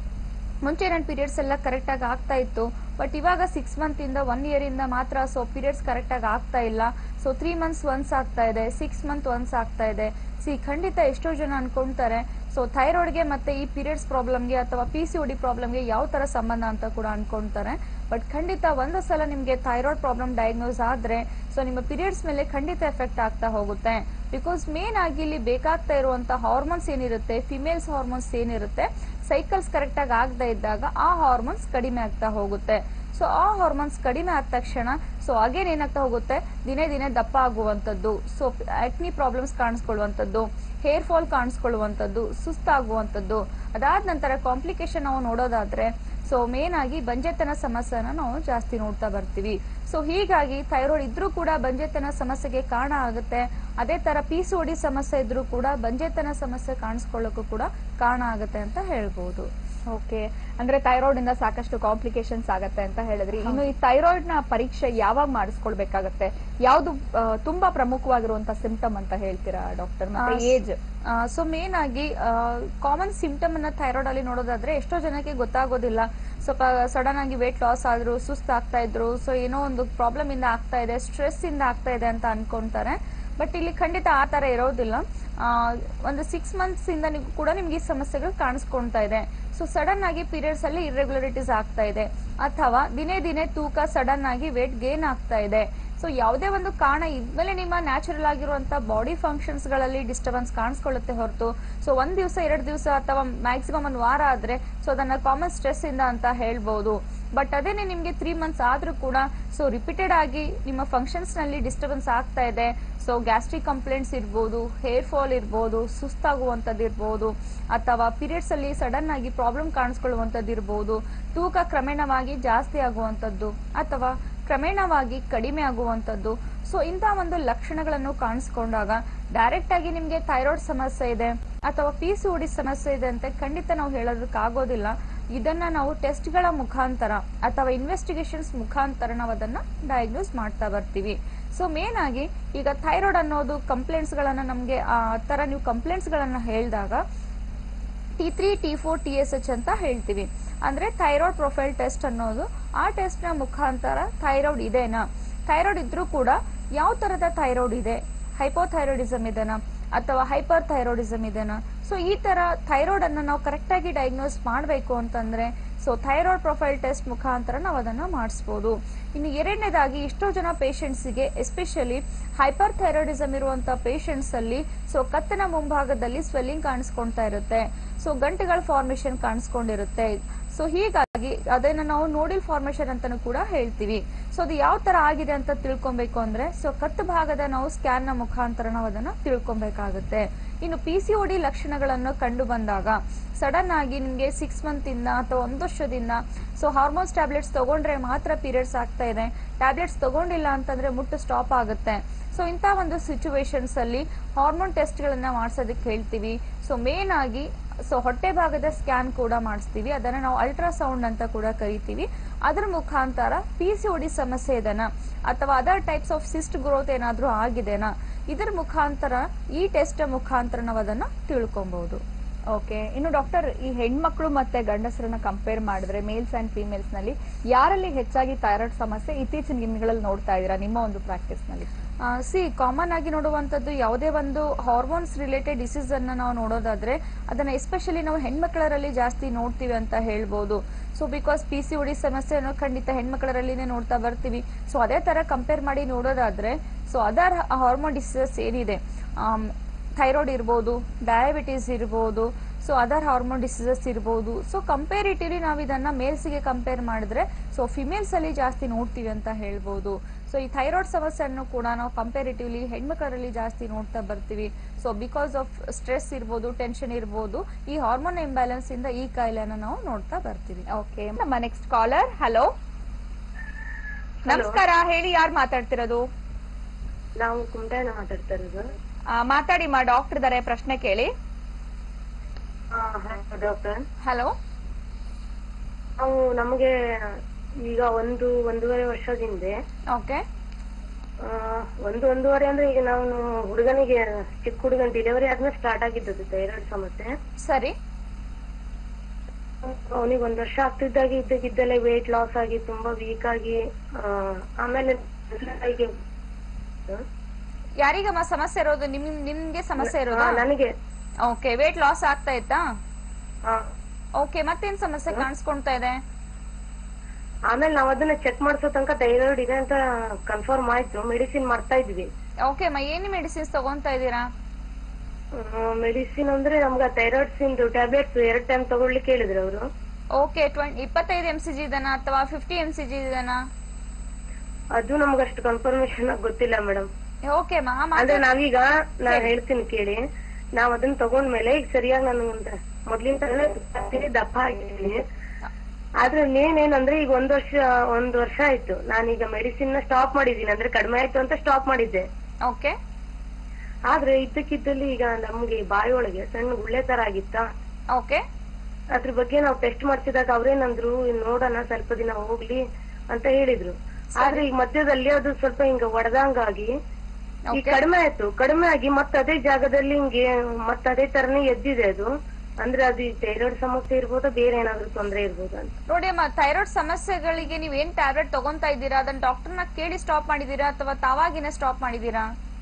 ಮುಂಚೆ ನನ್ನ ಪೀರಿಯಡ್ಸ್ ಎಲ್ಲ ಕರೆಕ್ಟ್ ಆಗಿ ಆಗ್ತಾ ಇತ್ತು ಬಟ್ ಇವಾಗ ಸಿಕ್ಸ್ ಮಂತ್ ಇಂದ ಒನ್ ಇಯರ್ ಇಂದ ಮಾತ್ರ ಸೊ ಪೀರಿಯಡ್ಸ್ ಕರೆಕ್ಟ್ ಆಗಿ ಆಗ್ತಾ ಇಲ್ಲ ಸೊ ತ್ರೀ ಮಂತ್ಸ್ ಒನ್ಸ್ ಆಗ್ತಾ ಇದೆ ಸಿಕ್ಸ್ ಮಂತ್ ಒನ್ಸ್ ಆಗ್ತಾ ಇದೆ ಸಿ ಖಂಡಿತ ಎಷ್ಟೋ ಜನ ಅನ್ಕೊಂತಾರೆ ಸೊ ಥೈರಾಯ್ಡ್ಗೆ ಮತ್ತೆ ಈ ಪೀರಿಯಡ್ಸ್ ಪ್ರಾಬ್ಲಮ್ಗೆ ಅಥವಾ ಪಿ ಸಿ ಡಿ ಪ್ರಾಬ್ಲಮ್ಗೆ ಯಾವ ತರ ಸಂಬಂಧ ಅಂತ ಕೂಡ ಅನ್ಕೊಂತಾರೆ ಬಟ್ ಖಂಡಿತ ಒಂದು ಸಲ ನಿಮಗೆ ಥೈರಾಯ್ಡ್ ಪ್ರಾಬ್ಲಮ್ ಡಯಾಗ್ನೋಸ್ ಆದ್ರೆ ಸೊ ನಿಮ್ಮ ಪೀರಿಯಡ್ಸ್ ಮೇಲೆ ಖಂಡಿತ ಎಫೆಕ್ಟ್ ಆಗ್ತಾ ಹೋಗುತ್ತೆ ಬಿಕಾಸ್ ಮೇನ್ ಆಗಿ ಇಲ್ಲಿ ಬೇಕಾಗ್ತಾ ಇರುವಂತ ಹಾರ್ಮೋನ್ಸ್ ಏನಿರುತ್ತೆ ಫಿಮೇಲ್ಸ್ ಹಾರ್ಮೋನ್ಸ್ ಏನಿರುತ್ತೆ ಸೈಕಲ್ಸ್ ಕರೆಕ್ಟ್ ಆಗಿ ಆಗದೆ ಇದ್ದಾಗ ಆ ಹಾರ್ಮೋನ್ಸ್ ಕಡಿಮೆ ಆಗ್ತಾ ಹೋಗುತ್ತೆ ಸೊ ಆ ಹಾರ್ಮೋನ್ಸ್ ಕಡಿಮೆ ಆದ ತಕ್ಷಣ ಸೊ ಅಗೇನ್ ಏನಾಗ್ತಾ ಹೋಗುತ್ತೆ ದಿನೇ ದಿನೇ ದಪ್ಪ ಆಗುವಂತದ್ದು ಸೊ ಆಕ್ನಿ ಪ್ರಾಬ್ಲಮ್ಸ್ ಕಾಣಿಸ್ಕೊಳ್ಳುವಂತದ್ದು ಹೇರ್ ಫಾಲ್ ಕಾಣಿಸ್ಕೊಳ್ಳುವಂತದ್ದು ಸುಸ್ತಾಗುವಂತದ್ದು ಅದಾದ ನಂತರ ಕಾಂಪ್ಲಿಕೇಶನ್ ನಾವು ನೋಡೋದಾದ್ರೆ ಸೊ ಮೇನ್ ಆಗಿ ಬಂಜೆತನ ಸಮಸ್ಯೆನ ನಾವು ಜಾಸ್ತಿ ನೋಡ್ತಾ ಬರ್ತೀವಿ ಸೊ ಹೀಗಾಗಿ ಥೈರಾಯ್ಡ್ ಇದ್ರೂ ಕೂಡ ಬಂಜೆತನ ಸಮಸ್ಯೆಗೆ ಕಾರಣ ಆಗುತ್ತೆ ಅದೇ ತರ ಪಿ ಡಿ ಸಮಸ್ಯೆ ಇದ್ರೂ ಕೂಡ ಬಂಜೆತನ ಸಮಸ್ಯೆ ಕಾಣಿಸ್ಕೊಳ್ಳೋಕ್ಕೂ ಕೂಡ ಕಾರಣ ಆಗುತ್ತೆ ಅಂತ ಹೇಳ್ಬೋದು ಓಕೆ ಅಂದ್ರೆ ಥೈರಾಯ್ಡ್ ಇಂದ ಸಾಕಷ್ಟು ಕಾಂಪ್ಲಿಕೇಶನ್ಸ್ ಆಗತ್ತೆ ಅಂತ ಹೇಳಿದ್ರಿ ಇನ್ನು ಈ ಥೈರಾಯ್ಡ್ ನ ಪರೀಕ್ಷೆ ಯಾವಾಗ ಮಾಡಿಸ್ಕೊಳ್ಬೇಕಾಗತ್ತೆ ಯಾವ್ದು ಆ, ತುಂಬಾ ಪ್ರಮುಖವಾಗಿರುವಂತ ಸಿಂಪ್ಟಮ್ ಅಂತ ಹೇಳ್ತೀರಾ ಡಾಕ್ಟರ್ ಮತ್ತೆ ಆ, ಏಜ್ ಸೊ ಮೇನ್ ಆಗಿ ಕಾಮನ್ ಸಿಂಪ್ಟಮ್ ಅನ್ನ ಥೈರಾಯ್ಡ್ ಅಲ್ಲಿ ನೋಡೋದಾದ್ರೆ ಎಷ್ಟೋ ಜನಕ್ಕೆ ಗೊತ್ತಾಗೋದಿಲ್ಲ ಸ್ವಲ್ಪ ಸಡನ್ ಆಗಿ ವೇಟ್ ಲಾಸ್ ಆದ್ರು ಸುಸ್ತು ಆಗ್ತಾ ಇದ್ರು ಸೊ ಏನೋ ಒಂದು ಪ್ರಾಬ್ಲಮ್ ಇಂದ ಆಗ್ತಾ ಇದೆ ಸ್ಟ್ರೆಸ್ ಇಂದ ಆಗ್ತಾ ಇದೆ ಅಂತ ಅನ್ಕೊಂತಾರೆ ಬಟ್ ಇಲ್ಲಿ ಖಂಡಿತ ಆ ತರ ಇರೋದಿಲ್ಲ ಆ, ಒಂದು ಸಿಕ್ಸ್ ಮಂತ್ಸ್ ಇಂದ ನೀವು ಕೂಡ ನಿಮ್ಗೆ ಈ ಸಮಸ್ಯೆಗಳು ಕಾಣಿಸ್ಕೊಂತಾ ಇದೆ ಸೊ ಸಡನ್ ಆಗಿ ಪೀರಿಯಡ್ಸ್ ಅಲ್ಲಿ ಇರ್ರೆಗ್ಯುಲರಿಟೀಸ್ ಆಗ್ತಾ ಇದೆ ಅಥವಾ ದಿನೇ ದಿನೇ ತೂಕ ಸಡನ್ ಆಗಿ ವೇಟ್ ಗೇನ್ ಆಗ್ತಾ ಇದೆ ಸೊ ಯಾವುದೇ ಒಂದು ಕಾರಣ ಇದ್ಮೇಲೆ ನಿಮ್ಮ ನ್ಯಾಚುರಲ್ ಆಗಿರುವಂತ ಬಾಡಿ ಫಂಕ್ಷನ್ಸ್ ಗಳಲ್ಲಿ ಡಿಸ್ಟರ್ಬೆನ್ಸ್ ಕಾಣಿಸ್ಕೊಳ್ಳುತ್ತೆ ಹೊರತು ಸೊ ಒಂದ್ ದಿವಸ ಎರಡು ದಿವಸ ಅಥವಾ ಮ್ಯಾಕ್ಸಿಮಮ್ ಒಂದು ವಾರ ಆದ್ರೆ ಸೊ ಅದನ್ನ ಕಾಮನ್ ಸ್ಟ್ರೆಸ್ ಇಂದ ಅಂತ ಹೇಳ್ಬಹುದು ಬಟ್ ಅದೇನೆ ನಿಮ್ಗೆ ತ್ರೀ ಮಂತ್ಸ್ ಆದ್ರೂ ಕೂಡ ಸೊ ರಿಪೀಟೆಡ್ ಆಗಿ ನಿಮ್ಮ ಫಂಕ್ಷನ್ಸ್ ನಲ್ಲಿ ಡಿಸ್ಟರ್ಬೆನ್ಸ್ ಆಗ್ತಾ ಇದೆ ಸೊ ಗ್ಯಾಸ್ಟ್ರಿಕ್ ಕಂಪ್ಲೇಂಟ್ಸ್ ಇರ್ಬೋದು ಹೇರ್ ಫಾಲ್ ಇರ್ಬೋದು ಸುಸ್ತಾಗುವಂತದ್ದು ಇರ್ಬೋದು ಅಥವಾ ಪೀರಿಯಡ್ಸ್ ಅಲ್ಲಿ ಸಡನ್ ಆಗಿ ಪ್ರಾಬ್ಲಮ್ ಕಾಣಿಸ್ಕೊಳ್ಳುವಂತದ್ದು ಇರ್ಬೋದು ತೂಕ ಕ್ರಮೇಣವಾಗಿ ಜಾಸ್ತಿ ಆಗುವಂತದ್ದು ಅಥವಾ ಕ್ರಮೇಣವಾಗಿ ಕಡಿಮೆ ಆಗುವಂತದ್ದು ಸೊ ಇಂಥ ಒಂದು ಲಕ್ಷಣಗಳನ್ನು ಕಾಣಿಸ್ಕೊಂಡಾಗ ಡೈರೆಕ್ಟ್ ಆಗಿ ನಿಮ್ಗೆ ಥೈರಾಯ್ಡ್ ಸಮಸ್ಯೆ ಇದೆ ಅಥವಾ ಪಿ ಸಿ ಡಿ ಸಮಸ್ಯೆ ಇದೆ ಅಂತ ಖಂಡಿತ ನಾವು ಹೇಳೋದಕ್ಕಾಗೋದಿಲ್ಲ ಇದನ್ನ ನಾವು ಟೆಸ್ಟ್ಗಳ ಮುಖಾಂತರ ಅಥವಾ ಇನ್ವೆಸ್ಟಿಗೇಷನ್ಸ್ ಮುಖಾಂತರ ನಾವು ಅದನ್ನ ಡಯಾಗ್ನೋಸ್ ಮಾಡ್ತಾ ಬರ್ತೀವಿ ಸೊ ಮೇನ್ ಆಗಿ ಈಗ ಥೈರಾಯ್ಡ್ ಅನ್ನೋದು ಕಂಪ್ಲೇಂಟ್ಸ್ ಗಳನ್ನ ನಮ್ಗೆ ಆ ತರ ನೀವು ಕಂಪ್ಲೇಂಟ್ಸ್ ಗಳನ್ನ ಹೇಳಿದಾಗ T three T four T S H ಅಂತ ಹೇಳ್ತೀವಿ ಅಂದ್ರೆ ಥೈರಾಯ್ಡ್ ಪ್ರೊಫೈಲ್ ಟೆಸ್ಟ್ ಅನ್ನೋದು ಆ ಟೆಸ್ಟ್ ನ ಮುಖಾಂತರ ಥೈರಾಯ್ಡ್ ಇದೆನಾ ಥೈರಾಯ್ಡ್ ಇದ್ರೂ ಕೂಡ ಯಾವ ತರದ ಥೈರಾಯ್ಡ್ ಇದೆ ಹೈಪೋಥೈರಾಯ್ಡಿಸಮ್ ಇದೆನಾ ಅಥವಾ ಹೈಪರ್ ಥೈರಾಯ್ಡಿಸಮ್ ಇದೆನಾ ಸೊ ಈ ತರ ಥೈರಾಯ್ಡ್ ಅನ್ನ ನಾವು ಕರೆಕ್ಟ್ ಆಗಿ ಡಯಾಗ್ನೋಸ್ ಮಾಡಬೇಕು ಅಂತಂದ್ರೆ ಸೊ ಥೈರಾಯ್ಡ್ ಪ್ರೊಫೈಲ್ ಟೆಸ್ಟ್ ಮುಖಾಂತರ ನಾವು ಅದನ್ನ ಮಾಡಿಸ್ಬೋದು ಇನ್ನು ಎರಡನೇದಾಗಿ ಎಷ್ಟೋ ಜನ patients ಗೆ ಎಸ್ಪೆಷಲಿ ಹೈಪರ್ ಥೈರಾಯ್ಡಿಸಮ್ ಇರುವಂತ ಪೇಷಂಟ್ಸ್ ಅಲ್ಲಿ ಸೊ ಕತ್ತಿನ ಮುಂಭಾಗದಲ್ಲಿ ಸ್ವೆಲ್ಲಿಂಗ್ ಕಾಣಿಸ್ಕೊಂತಾ ಇರುತ್ತೆ ಸೊ ಗಂಟೆಗಳ ಫಾರ್ಮೇಶನ್ ಕಾಣಿಸ್ಕೊಂಡಿರುತ್ತೆ ಸೊ ಹೀಗಾಗಿ ಅದನ್ನ ನಾವು ನೋಡಿಲ್ ಫಾರ್ಮೇಶನ್ ಅಂತಾನು ಕೂಡ ಹೇಳ್ತೀವಿ ಸೊ ಅದು ಯಾವ ತರ ಆಗಿದೆ ಅಂತ ತಿಳ್ಕೊಬೇಕು ಅಂದ್ರೆ ಸೊ ಕತ್ತು ಭಾಗದ ನಾವು ಸ್ಕ್ಯಾನ್ ನ ಮುಖಾಂತರ ನಾವು ಅದನ್ನ ತಿಳ್ಕೊಬೇಕಾಗುತ್ತೆ ಇನ್ನು ಪಿ ಸಿ ಡಿ ಲಕ್ಷಣಗಳನ್ನು ಕಂಡು ಬಂದಾಗ ಸಡನ್ ಆಗಿ ನಿಮ್ಗೆ ಸಿಕ್ಸ್ ಮಂತ್ ಇಂದ ಅಥವಾ ಒಂದು ವರ್ಷದಿಂದ ಸೊ ಹಾರ್ಮೋನ್ಸ್ ಟ್ಯಾಬ್ಲೆಟ್ಸ್ ತಗೊಂಡ್ರೆ ಮಾತ್ರ ಪೀರಿಯಡ್ಸ್ ಆಗ್ತಾ ಇದೆ ಟ್ಯಾಬ್ಲೆಟ್ಸ್ ತಗೊಂಡಿಲ್ಲ ಅಂತಂದ್ರೆ ಮುಟ್ಟು ಸ್ಟಾಪ್ ಆಗುತ್ತೆ ಸೊ ಇಂಥ ಒಂದು ಸಿಚುವೇಶನ್ಸ್ ಅಲ್ಲಿ ಹಾರ್ಮೋನ್ ಟೆಸ್ಟ್ ಗಳನ್ನ ಮಾಡ್ಸೋದಕ್ಕೆ ಹೇಳ್ತೀವಿ ಸೊ ಮೇನ್ ಆಗಿ ಸೊ ಹೊಟ್ಟೆ ಭಾಗದ ಸ್ಕ್ಯಾನ್ ಕೂಡ ಮಾಡಿಸ್ತೀವಿ ಅದನ್ನ ನಾವು ಅಲ್ಟ್ರಾಸೌಂಡ್ ಅಂತ ಕೂಡ ಕರಿತೀವಿ ಅದರ ಮುಖಾಂತರ ಪಿ ಸಿ ಡಿ ಸಮಸ್ಯೆ ಇದೆನಾ ಅಥವಾ other types of cyst growth ಏನಾದ್ರೂ ಆಗಿದೆನಾ ಇದರ ಮುಖಾಂತರ ಈ ಟೆಸ್ಟ್ ಮುಖಾಂತರ ನಾವು ಅದನ್ನ ತಿಳ್ಕೊಬಹುದು ಓಕೆ ಇನ್ನು ಡಾಕ್ಟರ್ ಈ ಹೆಣ್ಮಕ್ಳು ಮತ್ತೆ ಗಂಡಸರನ್ನ ಕಂಪೇರ್ ಮಾಡಿದ್ರೆ ಮೇಲ್ಸ್ ಅಂಡ್ ಫಿಮೇಲ್ಸ್ ನಲ್ಲಿ ಯಾರಲ್ಲಿ ಹೆಚ್ಚಾಗಿ ಥೈರಾಯ್ಡ್ ಸಮಸ್ಯೆ ಇತ್ತೀಚಿನ ದಿನಗಳಲ್ಲಿ ನೋಡ್ತಾ ಇದ್ದೀರಾ ನಿಮ್ಮ ಒಂದು ಪ್ರಾಕ್ಟೀಸ್ ನಲ್ಲಿ ಸಿ ಕಾಮನ್ ಆಗಿ ನೋಡುವಂತದ್ದು ಯಾವುದೇ ಒಂದು ಹಾರ್ಮೋನ್ಸ್ ರಿಲೇಟೆಡ್ ಡಿಸೀಸ್ ಅನ್ನ ನಾವು ನೋಡೋದಾದ್ರೆ ಅದನ್ನ ಎಸ್ಪೆಷಲಿ ನಾವು ಹೆಣ್ಮಕ್ಳರಲ್ಲಿ ಜಾಸ್ತಿ ನೋಡ್ತೀವಿ ಅಂತ ಹೇಳ್ಬೋದು so because P C D ಸಮಸ್ಯೆಯನ್ನು ಖಂಡಿತ ಹೆಣ್ಮಕ್ಳರಲ್ಲಿನೇ ನೋಡ್ತಾ ಬರ್ತೀವಿ ಸೊ ಅದೇ ತರ ಕಂಪೇರ್ ಮಾಡಿ ನೋಡೋದಾದ್ರೆ ಸೊ ಅದರ್ ಹಾರ್ಮೋನ್ ಡಿಸೀಸಸ್ ಏನಿದೆ ಥೈರಾಯ್ಡ್ ಇರ್ಬೋದು ಡಯಾಬಿಟೀಸ್ ಇರ್ಬೋದು ಸೊ ಅದರ್ ಹಾರ್ಮೋನ್ ಡಿಸೀಸಸ್ ಇರ್ಬೋದು ಸೊ ಕಂಪೇರಿಟಿವ್ಲಿ ನಾವು ಇದನ್ನ ಮೇಲ್ಸ್ಗೆ ಕಂಪೇರ್ ಮಾಡಿದ್ರೆ ಸೊ ಫಿಮೇಲ್ಸ್ ಅಲ್ಲಿ ಜಾಸ್ತಿ ನೋಡ್ತೀವಿ ಅಂತ ಹೇಳ್ಬೋದು ಸೊ ಈ ಥೈರಾಯ್ಡ್ ಸಮಸ್ಯೆಯನ್ನು ಕೂಡ ನಾವು ಕಂಪೇರಿಟಿವ್ಲಿ ಹೆಣ್ಮಕ್ಳರಲ್ಲಿ ಜಾಸ್ತಿ ನೋಡ್ತಾ ಬರ್ತೀವಿ ಸೊ ಬಿಕಾಸ್ ಆಫ್ ಸ್ಟ್ರೆಸ್ ಇರ್ಬೋದು ಟೆನ್ಷನ್ ಇರ್ಬೋದು ಈ ಹಾರ್ಮೋನ್ ಇಂಬ್ಯಾಲೆನ್ಸ್ ಇಂದ ಈ ಕಾಯಿಲೆನ ನಾವು ನೋಡ್ತಾ ಬರ್ತೀವಿ ಓಕೆ ನಮ್ಮ ನೆಕ್ಸ್ಟ್ ಕಾಲರ್ ಹಲೋ ನಮಸ್ಕಾರ ಹೇಳಿ ಯಾರು ಮಾತಾಡ್ತಿರೋದು ನಾವು ಕುಮಟಾನ ಮಾತಾಡ್ತಾ ಇರೋದು ಆ, ಮಾತಾಡಿ ಮಾ ಡಾಕ್ಟರ್ ಇದಾರೆ ಪ್ರಶ್ನೆ ಕೇಳಿ ಡಾಕ್ಟರ್ ಹಲೋ ನಾವು ನಮಗೆ ಈಗ ಒಂದು ಒಂದೂವರೆ ವರ್ಷದ ಹಿಂದೆ ಓಕೆ ಆ, ಒಂದು ಒಂದೂವರೆ ಅಂದ್ರೆ ಈಗ ನಾವು ಹುಡುಗನಿಗೆ ಚಿಕ್ಕ ಹುಡುಗನ ಡೆಲಿವರಿ ಆದ್ಮೇಲೆ ಸ್ಟಾರ್ಟ್ ಆಗಿದ್ದದು ಥೈರಾಯ್ಡ್ ಸಮಸ್ಯೆ ಸರಿ ಅವನಿಗೆ ಒಂದ್ ವರ್ಷ ಆಗ್ತಿದ್ದಾಗ ಇದ್ದಕ್ಕಿದ್ದಲ್ಲೇ ವೇಟ್ ಲಾಸ್ ಆಗಿ ತುಂಬಾ ವೀಕ್ ಆಗಿ ಆ, ಆಮೇಲೆ ಈಗ ಯಾರಿಗಮ್ಮ ಸಮಸ್ಯೆ ಇರೋದು ನಿಮ್ ನಿಮ್ಗೆ ಸಮಸ್ಯೆ ಆ, ಇರೋದಾ ನನಗೆ ಓಕೆ ವೇಟ್ ಲಾಸ್ ಆಗ್ತಾ ಇತ್ತಾ ಆ, ಓಕೆ ಮತ್ತೇನ್ ಸಮಸ್ಯೆ ಕಾಣಿಸ್ಕೊಂತಾ ಇದೆ ಆಮೇಲೆ ನಾವ್ ಅದನ್ನ ಚೆಕ್ ಮಾಡ್ಸೋ ತನಕ ಥೈರಾಯ್ಡ್ ಇದೆ ಅಂತ ಕನ್ಫರ್ಮ್ ಆಯ್ತು ಮೆಡಿಸಿನ್ ಮಾಡ್ತಾ ಇದ್ವಿ ಓಕೆ ಅಮ್ಮ ಏನು ಮೆಡಿಸಿನ್ಸ್ ತಗೊಂತಾ ಇದ್ದೀರಾ ಮೆಡಿಸಿನ್ ಅಂದ್ರೆ ನಮ್ಗೆ ಥೈರಾಯ್ಡ್ಸ್ ಇಂದು ಟ್ಯಾಬ್ಲೆಟ್ಸ್ ಎರಡ್ ಟೈಮ್ ತಗೊಳ್ಲಿಕ್ಕೆ ಹೇಳಿದ್ರು ಅವರು ಓಕೆ ಟ್ವೆಂಟಿ ಇಪ್ಪತ್ತೈದು ಎಂ ಸಿ ಜಿ ಇದನ್ನ ಅಥವಾ ಫಿಫ್ಟಿ ಎಂ ಸಿ ಜಿ ಇದನ್ನ ಅದು ನಮ್ಗೆ ಅಷ್ಟು ಕನ್ಫರ್ಮೇಶನ್ ಗೊತ್ತಿಲ್ಲ ಮೇಡಮ್ ಓಕೆ ಮಾ ಅಂದ್ರೆ ನಾವೀಗ ನಾನ್ ಹೇಳ್ತೀನಿ ಕೇಳಿ ನಾವ್ ಅದನ್ನ ತಗೊಂಡ್ಮೇಲೆ ಈಗ ಸರಿಯಾಗಿ ನಾನು ಒಂದ್ ಮೊದ್ಲಿನ ತರ ದಪ್ಪ ಆಗಿದ್ದೀನಿ ಆದ್ರೆ ಮೇನ್ ಏನಂದ್ರೆ ಈಗ ಒಂದ್ ವರ್ಷ ಒಂದ್ ವರ್ಷ ಆಯ್ತು ನಾನೀಗ ಮೆಡಿಸಿನ್ ನ ಸ್ಟಾಪ್ ಮಾಡಿದೀನಿ ಅಂದ್ರೆ ಕಡಿಮೆ ಆಯ್ತು ಅಂತ ಸ್ಟಾಪ್ ಮಾಡಿದ್ದೆ ಓಕೆ ಆದ್ರೆ ಇದ್ದಕ್ಕಿದ್ದಲ್ಲಿ ಈಗ ನಮ್ಗೆ ಬಾಯಿ ಒಳಗೆ ಸಣ್ಣ ಗುಳ್ಳೆ ತರ ಆಗಿತ್ತಾ ಓಕೆ ಅದ್ರ ಬಗ್ಗೆ ನಾವು ಟೆಸ್ಟ್ ಮಾಡ್ಸಿದಾಗ ಅವ್ರೇನಂದ್ರು ನೋಡೋಣ ಸ್ವಲ್ಪ ದಿನ ಹೋಗ್ಲಿ ಅಂತ ಹೇಳಿದ್ರು ಆದ್ರೆ ಈಗ ಮಧ್ಯದಲ್ಲಿ ಅದು ಸ್ವಲ್ಪ ಹಿಂಗ ಒಡೆದಂಗಾಗಿ ಈಗ ಕಡಿಮೆ ಆಯ್ತು ಕಡಿಮೆ ಆಗಿ ಮತ್ತೆ ಅದೇ ಜಾಗದಲ್ಲಿ ಹಿಂಗೆ ಮತ್ತೆ ಅದೇ ತರನೇ ಎದ್ದಿದೆ ಅದು ಅಂದ್ರೆ ಅದು ಈ ಥೈರಾಯ್ಡ್ ಸಮಸ್ಯೆ ಇರ್ಬೋದಾ ಬೇರೆ ಏನಾದ್ರು ತೊಂದ್ರೆ ಇರ್ಬೋದಾ ಅಂತ ನೋಡಿ ಅಮ್ಮ ಥೈರಾಯ್ಡ್ ಸಮಸ್ಯೆಗಳಿಗೆ ನೀವ್ ಏನ್ ಟ್ಯಾಬ್ಲೆಟ್ ತಗೊಂತಾ ಇದ್ದೀರಾ ಅದನ್ನ ಡಾಕ್ಟರ್ನ ಕೇಳಿ ಸ್ಟಾಪ್ ಮಾಡಿದೀರಾ ಅಥವಾ ತಾವಾಗಿನೇ ಸ್ಟಾಪ್ ಮಾಡಿದೀರಾ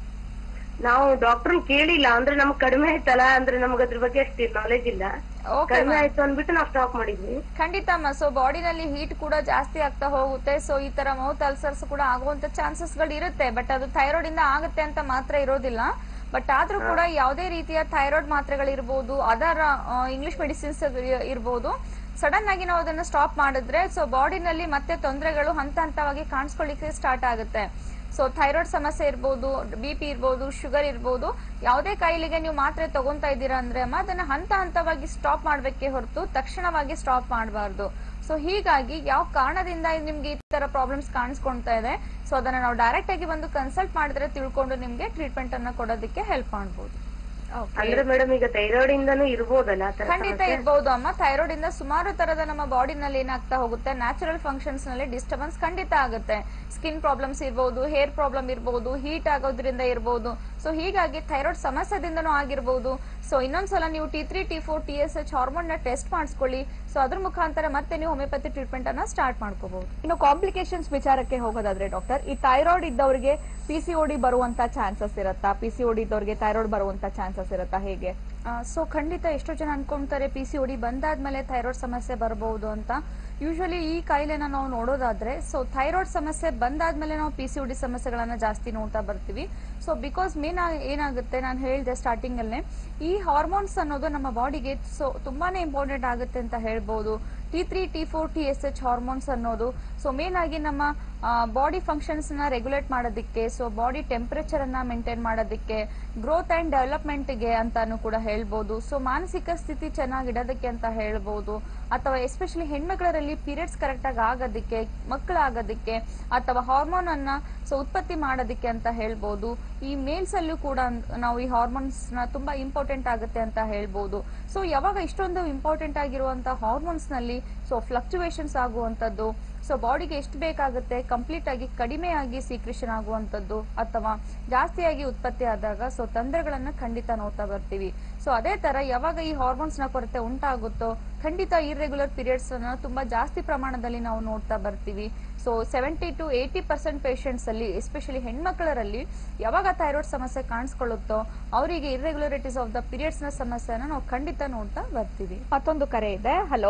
ನಾವು ಡಾಕ್ಟರ್ ಕೇಳಿಲ್ಲ ಅಂದ್ರೆ ನಮ್ಗ್ ಕಡಿಮೆ ಆಯ್ತಲ್ಲ ಅಂದ್ರೆ ನಮ್ಗ್ ಅದ್ರ ಬಗ್ಗೆ ಅಷ್ಟು ನಾಲೆಜ್ ಇಲ್ಲ ಓಕೆ ಕಡಿಮೆ ಆಯ್ತು ಅಂದ್ಬಿಟ್ಟು ನಾವು ಸ್ಟಾಪ್ ಮಾಡಿದ್ವಿ ಖಂಡಿತ ಅಮ್ಮ ಸೊ ಬಾಡಿನಲ್ಲಿ ಹೀಟ್ ಕೂಡ ಜಾಸ್ತಿ ಆಗ್ತಾ ಹೋಗುತ್ತೆ ಸೊ ಈ ತರ ಮೌತ್ ಅಲ್ಸರ್ಸ್ ಕೂಡ ಆಗುವಂತ ಚಾನ್ಸಸ್ ಗಳು ಇರುತ್ತೆ ಬಟ್ ಅದು ಥೈರಾಯ್ಡ್ ಇಂದ ಆಗುತ್ತೆ ಅಂತ ಮಾತ್ರ ಇರೋದಿಲ್ಲ ಬಟ್ ಆದ್ರೂ ಕೂಡ ಯಾವುದೇ ರೀತಿಯ ಥೈರಾಯ್ಡ್ ಮಾತ್ರೆಗಳಿರ್ಬೋದು ಅದರ ಇಂಗ್ಲಿಷ್ ಮೆಡಿಸಿನ್ಸ್ ಇರ್ಬೋದು ಸಡನ್ ಆಗಿ ನಾವು ಅದನ್ನ ಸ್ಟಾಪ್ ಮಾಡಿದ್ರೆ ಸೊ ಬಾಡಿನಲ್ಲಿ ಮತ್ತೆ ತೊಂದರೆಗಳು ಹಂತ ಹಂತವಾಗಿ ಕಾಣಿಸ್ಕೊಳ್ಳಿಕ್ಕೆ ಸ್ಟಾರ್ಟ್ ಆಗುತ್ತೆ ಸೊ ಥೈರಾಯ್ಡ್ ಸಮಸ್ಯೆ ಇರ್ಬೋದು ಬಿ ಪಿ ಇರ್ಬೋದು ಶುಗರ್ ಇರ್ಬೋದು ಯಾವುದೇ ಕಾಯಿಲೆಗೆ ನೀವು ಮಾತ್ರೆ ತಗೊಂತಾ ಇದ್ದೀರಾ ಅಂದ್ರೆ ಅಮ್ಮ ಅದನ್ನ ಹಂತ ಹಂತವಾಗಿ ಸ್ಟಾಪ್ ಮಾಡ್ಬೇಕೇ ಹೊರತು ತಕ್ಷಣವಾಗಿ ಸ್ಟಾಪ್ ಮಾಡಬಾರ್ದು ಸೊ ಹೀಗಾಗಿ ಯಾವ ಕಾರಣದಿಂದ ನಿಮ್ಗೆ ಈ ತರ ಪ್ರಾಬ್ಲಮ್ಸ್ ಕಾಣಿಸ್ಕೊಳ್ತಾ ಇದೆ ಸೊ ಅದನ್ನ ನಾವು ಡೈರೆಕ್ಟ್ ಆಗಿ ಬಂದು ಕನ್ಸಲ್ಟ್ ಮಾಡಿದ್ರೆ ತಿಳ್ಕೊಂಡು ನಿಮ್ಗೆ ಟ್ರೀಟ್ಮೆಂಟ್ ಅನ್ನ ಕೊಡೋದಕ್ಕೆ ಹೆಲ್ಪ್ ಮಾಡ್ಬೋದು ಅಂದ್ರೆ ಮೇಡಮ್ ಈಗ ಥೈರಾಯ್ಡ್ ಇಂದಾನು ಇರ್ಬೋದಲ್ಲ ಆ ತರ ಖಂಡಿತ ಇರ್ಬೋದು ಅಮ್ಮ ಥೈರಾಯ್ಡ್ ಇಂದ ಸುಮಾರು ತರದ ನಮ್ಮ ಬಾಡಿನಲ್ಲಿ ಏನಾಗ್ತಾ ಹೋಗುತ್ತೆ ನ್ಯಾಚುರಲ್ ಫಂಕ್ಷನ್ಸ್ ನಲ್ಲಿ ಡಿಸ್ಟರ್ಬೆನ್ಸ್ ಖಂಡಿತ ಆಗುತ್ತೆ ಸ್ಕಿನ್ ಪ್ರಾಬ್ಲಮ್ಸ್ ಇರ್ಬೋದು ಹೇರ್ ಪ್ರಾಬ್ಲಮ್ ಇರ್ಬೋದು ಹೀಟ್ ಆಗೋದ್ರಿಂದ ಇರ್ಬೋದು ಸೊ ಹೀಗಾಗಿ ಥೈರಾಯ್ಡ್ ಸಮಸ್ಯೆದಿಂದನೂ ಆಗಿರ್ಬೋದು ಸೊ ಇನ್ನೊಂದ್ಸಲ ನೀವು T three T four T S H hormone ನ ಟೆಸ್ಟ್ ಮಾಡಿಸ್ಕೊಳ್ಳಿ ಸೊ ಅದ್ರ ಮುಖಾಂತರ ಮತ್ತೆ ನೀವು ಹೋಮಿಯೋಪತಿ ಟ್ರೀಟ್ಮೆಂಟ್ ಅನ್ನ ಸ್ಟಾರ್ಟ್ ಮಾಡ್ಕೋಬಹುದು ಇನ್ನು ಕಾಂಪ್ಲಿಕೇಶನ್ಸ್ ವಿಚಾರಕ್ಕೆ ಹೋಗೋದಾದ್ರೆ ಡಾಕ್ಟರ್ ಈ ಥೈರಾಯ್ಡ್ ಇದ್ದವರಿಗೆ ಪಿಸಿಒಡಿ ಬರುವಂತ ಚಾನ್ಸಸ್ ಇರುತ್ತಾ ಪಿಸಿಒಡಿ ಇದ್ದವರಿಗೆ ಥೈರಾಯ್ಡ್ ಬರುವಂತ ಚಾನ್ಸಸ್ ಇರುತ್ತಾ ಹೇಗೆ ಸೊ ಖಂಡಿತ ಎಷ್ಟೋ ಜನ ಅನ್ಕೊಂತಾರೆ ಪಿ ಸಿ ಒಡಿ ಬಂದಾದ್ಮೇಲೆ ಥೈರಾಯ್ಡ್ ಸಮಸ್ಯೆ ಬರಬಹುದು ಅಂತ ಯೂಶಲಿ ಈ ಕಾಯಿಲೆನ ನಾವು ನೋಡೋದಾದ್ರೆ ಸೊ ಥೈರಾಯ್ಡ್ ಸಮಸ್ಯೆ ಬಂದಾದ್ಮೇಲೆ ನಾವು ಪಿ ಸಿ ಒಡಿ ಸಮಸ್ಯೆಗಳನ್ನ ಜಾಸ್ತಿ ನೋಡ್ತಾ ಬರ್ತೀವಿ ಸೊ ಬಿಕಾಸ್ ಮೇನ್ ಏನಾಗುತ್ತೆ ನಾನು ಹೇಳಿದೆ ಸ್ಟಾರ್ಟಿಂಗ್ ಅಲ್ಲೇ ಈ ಹಾರ್ಮೋನ್ಸ್ ಅನ್ನೋದು ನಮ್ಮ ಬಾಡಿಗೆ ಸೊ ತುಂಬಾನೇ ಇಂಪಾರ್ಟೆಂಟ್ ಆಗುತ್ತೆ ಅಂತ ಹೇಳ್ಬೋದು T three T four T S H hormones ಅನ್ನೋದು ಸೊ ಮೇನ್ ಆಗಿ ನಮ್ಮ ಬಾಡಿ ಫಂಕ್ಷನ್ಸ್ ನ ರೆಗ್ಯುಲೇಟ್ ಮಾಡೋದಕ್ಕೆ ಸೊ ಬಾಡಿ ಟೆಂಪರೇಚರ್ ಅನ್ನ ಮೇಂಟೈನ್ ಮಾಡೋದಕ್ಕೆ ಗ್ರೋತ್ ಅಂಡ್ ಡೆವಲಪ್ಮೆಂಟ್ ಗೆ ಅಂತಾನು ಕೂಡ ಹೇಳ್ಬೋದು ಸೊ ಮಾನಸಿಕ ಸ್ಥಿತಿ ಚೆನ್ನಾಗಿಡೋದಕ್ಕೆ ಅಂತ ಹೇಳ್ಬೋದು ಅಥವಾ ಎಸ್ಪೆಷಲಿ ಹೆಣ್ಮಕ್ಳರಲ್ಲಿ ಪೀರಿಯಡ್ಸ್ ಕರೆಕ್ಟ್ ಆಗಿ ಆಗೋದಕ್ಕೆ ಮಕ್ಕಳಾಗೋದಕ್ಕೆ ಅಥವಾ ಹಾರ್ಮೋನ್ ಅನ್ನ ಸೊ ಉತ್ಪತ್ತಿ ಮಾಡೋದಕ್ಕೆ ಅಂತ ಹೇಳ್ಬೋದು ಈ ಮೇಲ್ಸ್ ಅಲ್ಲೂ ಕೂಡ ನಾವು ಈ ಹಾರ್ಮೋನ್ಸ್ ನ ತುಂಬಾ ಇಂಪಾರ್ಟೆಂಟ್ ಆಗುತ್ತೆ ಅಂತ ಹೇಳ್ಬೋದು ಸೊ ಯಾವಾಗ ಇಷ್ಟೊಂದು ಇಂಪಾರ್ಟೆಂಟ್ ಆಗಿರುವಂತ ಹಾರ್ಮೋನ್ಸ್ ನಲ್ಲಿ ಸೊ ಫ್ಲಕ್ಚುವೇಶನ್ಸ್ ಆಗುವಂತದ್ದು ಸೊ ಬಾಡಿಗೆ ಎಷ್ಟು ಬೇಕಾಗುತ್ತೆ ಕಂಪ್ಲೀಟ್ ಆಗಿ ಕಡಿಮೆ ಆಗಿ ಸೀಕ್ರೆಷನ್ ಆಗುವಂತದ್ದು ಅಥವಾ ಜಾಸ್ತಿಯಾಗಿ ಉತ್ಪತ್ತಿ ಆದಾಗ ಸೊ ತೊಂದರೆಗಳನ್ನ ಖಂಡಿತ ನೋಡ್ತಾ ಬರ್ತೀವಿ ಸೊ ಅದೇ ತರ ಯಾವಾಗ ಈ ಹಾರ್ಮೋನ್ಸ್ ನ ಕೊರತೆ ಉಂಟಾಗುತ್ತೋ ಖಂಡಿತ ಇರ್ರೆಗ್ಯುಲರ್ ಪೀರಿಯಡ್ಸ್ ಅನ್ನ ತುಂಬಾ ಜಾಸ್ತಿ ಪ್ರಮಾಣದಲ್ಲಿ ನಾವು ನೋಡ್ತಾ ಬರ್ತೀವಿ so seventy to eighty percent patients ಅಲ್ಲಿ ಎಸ್ಪೆಷಲಿ ಹೆಣ್ಮಕ್ಳರಲ್ಲಿ ಯಾವಾಗ ಥೈರಾಯ್ಡ್ ಸಮಸ್ಯೆ ಕಾಣಿಸ್ಕೊಳ್ಳುತ್ತೋ ಅವರಿಗೆ ಇರ್ರೆಗ್ಯುಲರಿಟೀಸ್ ಆಫ್ ದ ಪೀರಿಯಡ್ಸ್ ನ ಸಮಸ್ಯೆನ ನಾವು ಖಂಡಿತ ನೋಡ್ತಾ ಬರ್ತೀವಿ ಮತ್ತೊಂದು ಕರೆ ಇದೆ ಹಲೋ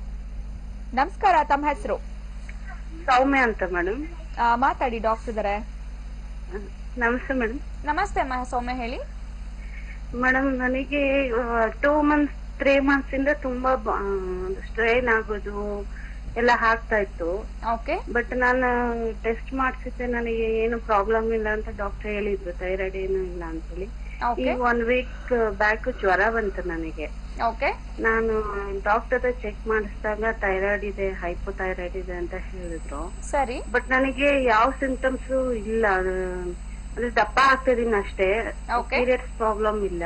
ನಮಸ್ಕಾರ ತಮ್ಮ ಹೆಸರು ಸೌಮ್ಯ ಅಂತ ಮೇಡಮ್ ಮಾತಾಡಿ ಡಾಕ್ಟರ್ ಇದಾರೆ ನಮಸ್ತೆ ಮೇಡಮ್ ನಮಸ್ತೆ ಅಮ್ಮ ಸೌಮ್ಯ ಹೇಳಿ ಮೇಡಮ್ ನನಗೆ ಟೂ ಮಂತ್ಸ್ ತ್ರೀ ಮಂತ್ಸ್ ಇಂದ ತುಂಬಾ ಸ್ಟ್ರೈನ್ ಆಗೋದು ಎಲ್ಲ ಆಗ್ತಾ ಇತ್ತು ಓಕೆ ಬಟ್ ನಾನು ಟೆಸ್ಟ್ ಮಾಡ್ಸಿದ್ದೆ ನನಗೆ ಏನು ಪ್ರಾಬ್ಲಮ್ ಇಲ್ಲ ಅಂತ ಡಾಕ್ಟರ್ ಹೇಳಿದ್ರು ಥೈರಾಯ್ಡ್ ಏನು ಇಲ್ಲ ಅಂತೇಳಿ ಓಕೆ ಈಗ ಒನ್ ವೀಕ್ ಬ್ಯಾಕ್ ಜ್ವರ ಬಂತು ನನಗೆ ಓಕೆ ನಾನು ಡಾಕ್ಟರ್ ಚೆಕ್ ಮಾಡಿಸಿದಾಗ ಥೈರಾಯ್ಡ್ ಇದೆ ಹೈಪೋಥೈರಾಯ್ಡ್ ಇದೆ ಅಂತ ಹೇಳಿದ್ರು ಸರಿ ಬಟ್ ನನಗೆ ಯಾವ ಸಿಂಟಮ್ಸ್ ಇಲ್ಲ ಅದು- ಅಂದ್ರೆ ದಪ್ಪ ಆಗ್ತಿದೀನಿ ಅಷ್ಟೇ Okay. ಪೀರಿಯಡ್ಸ್ ಪ್ರಾಬ್ಲಮ್ ಇಲ್ಲ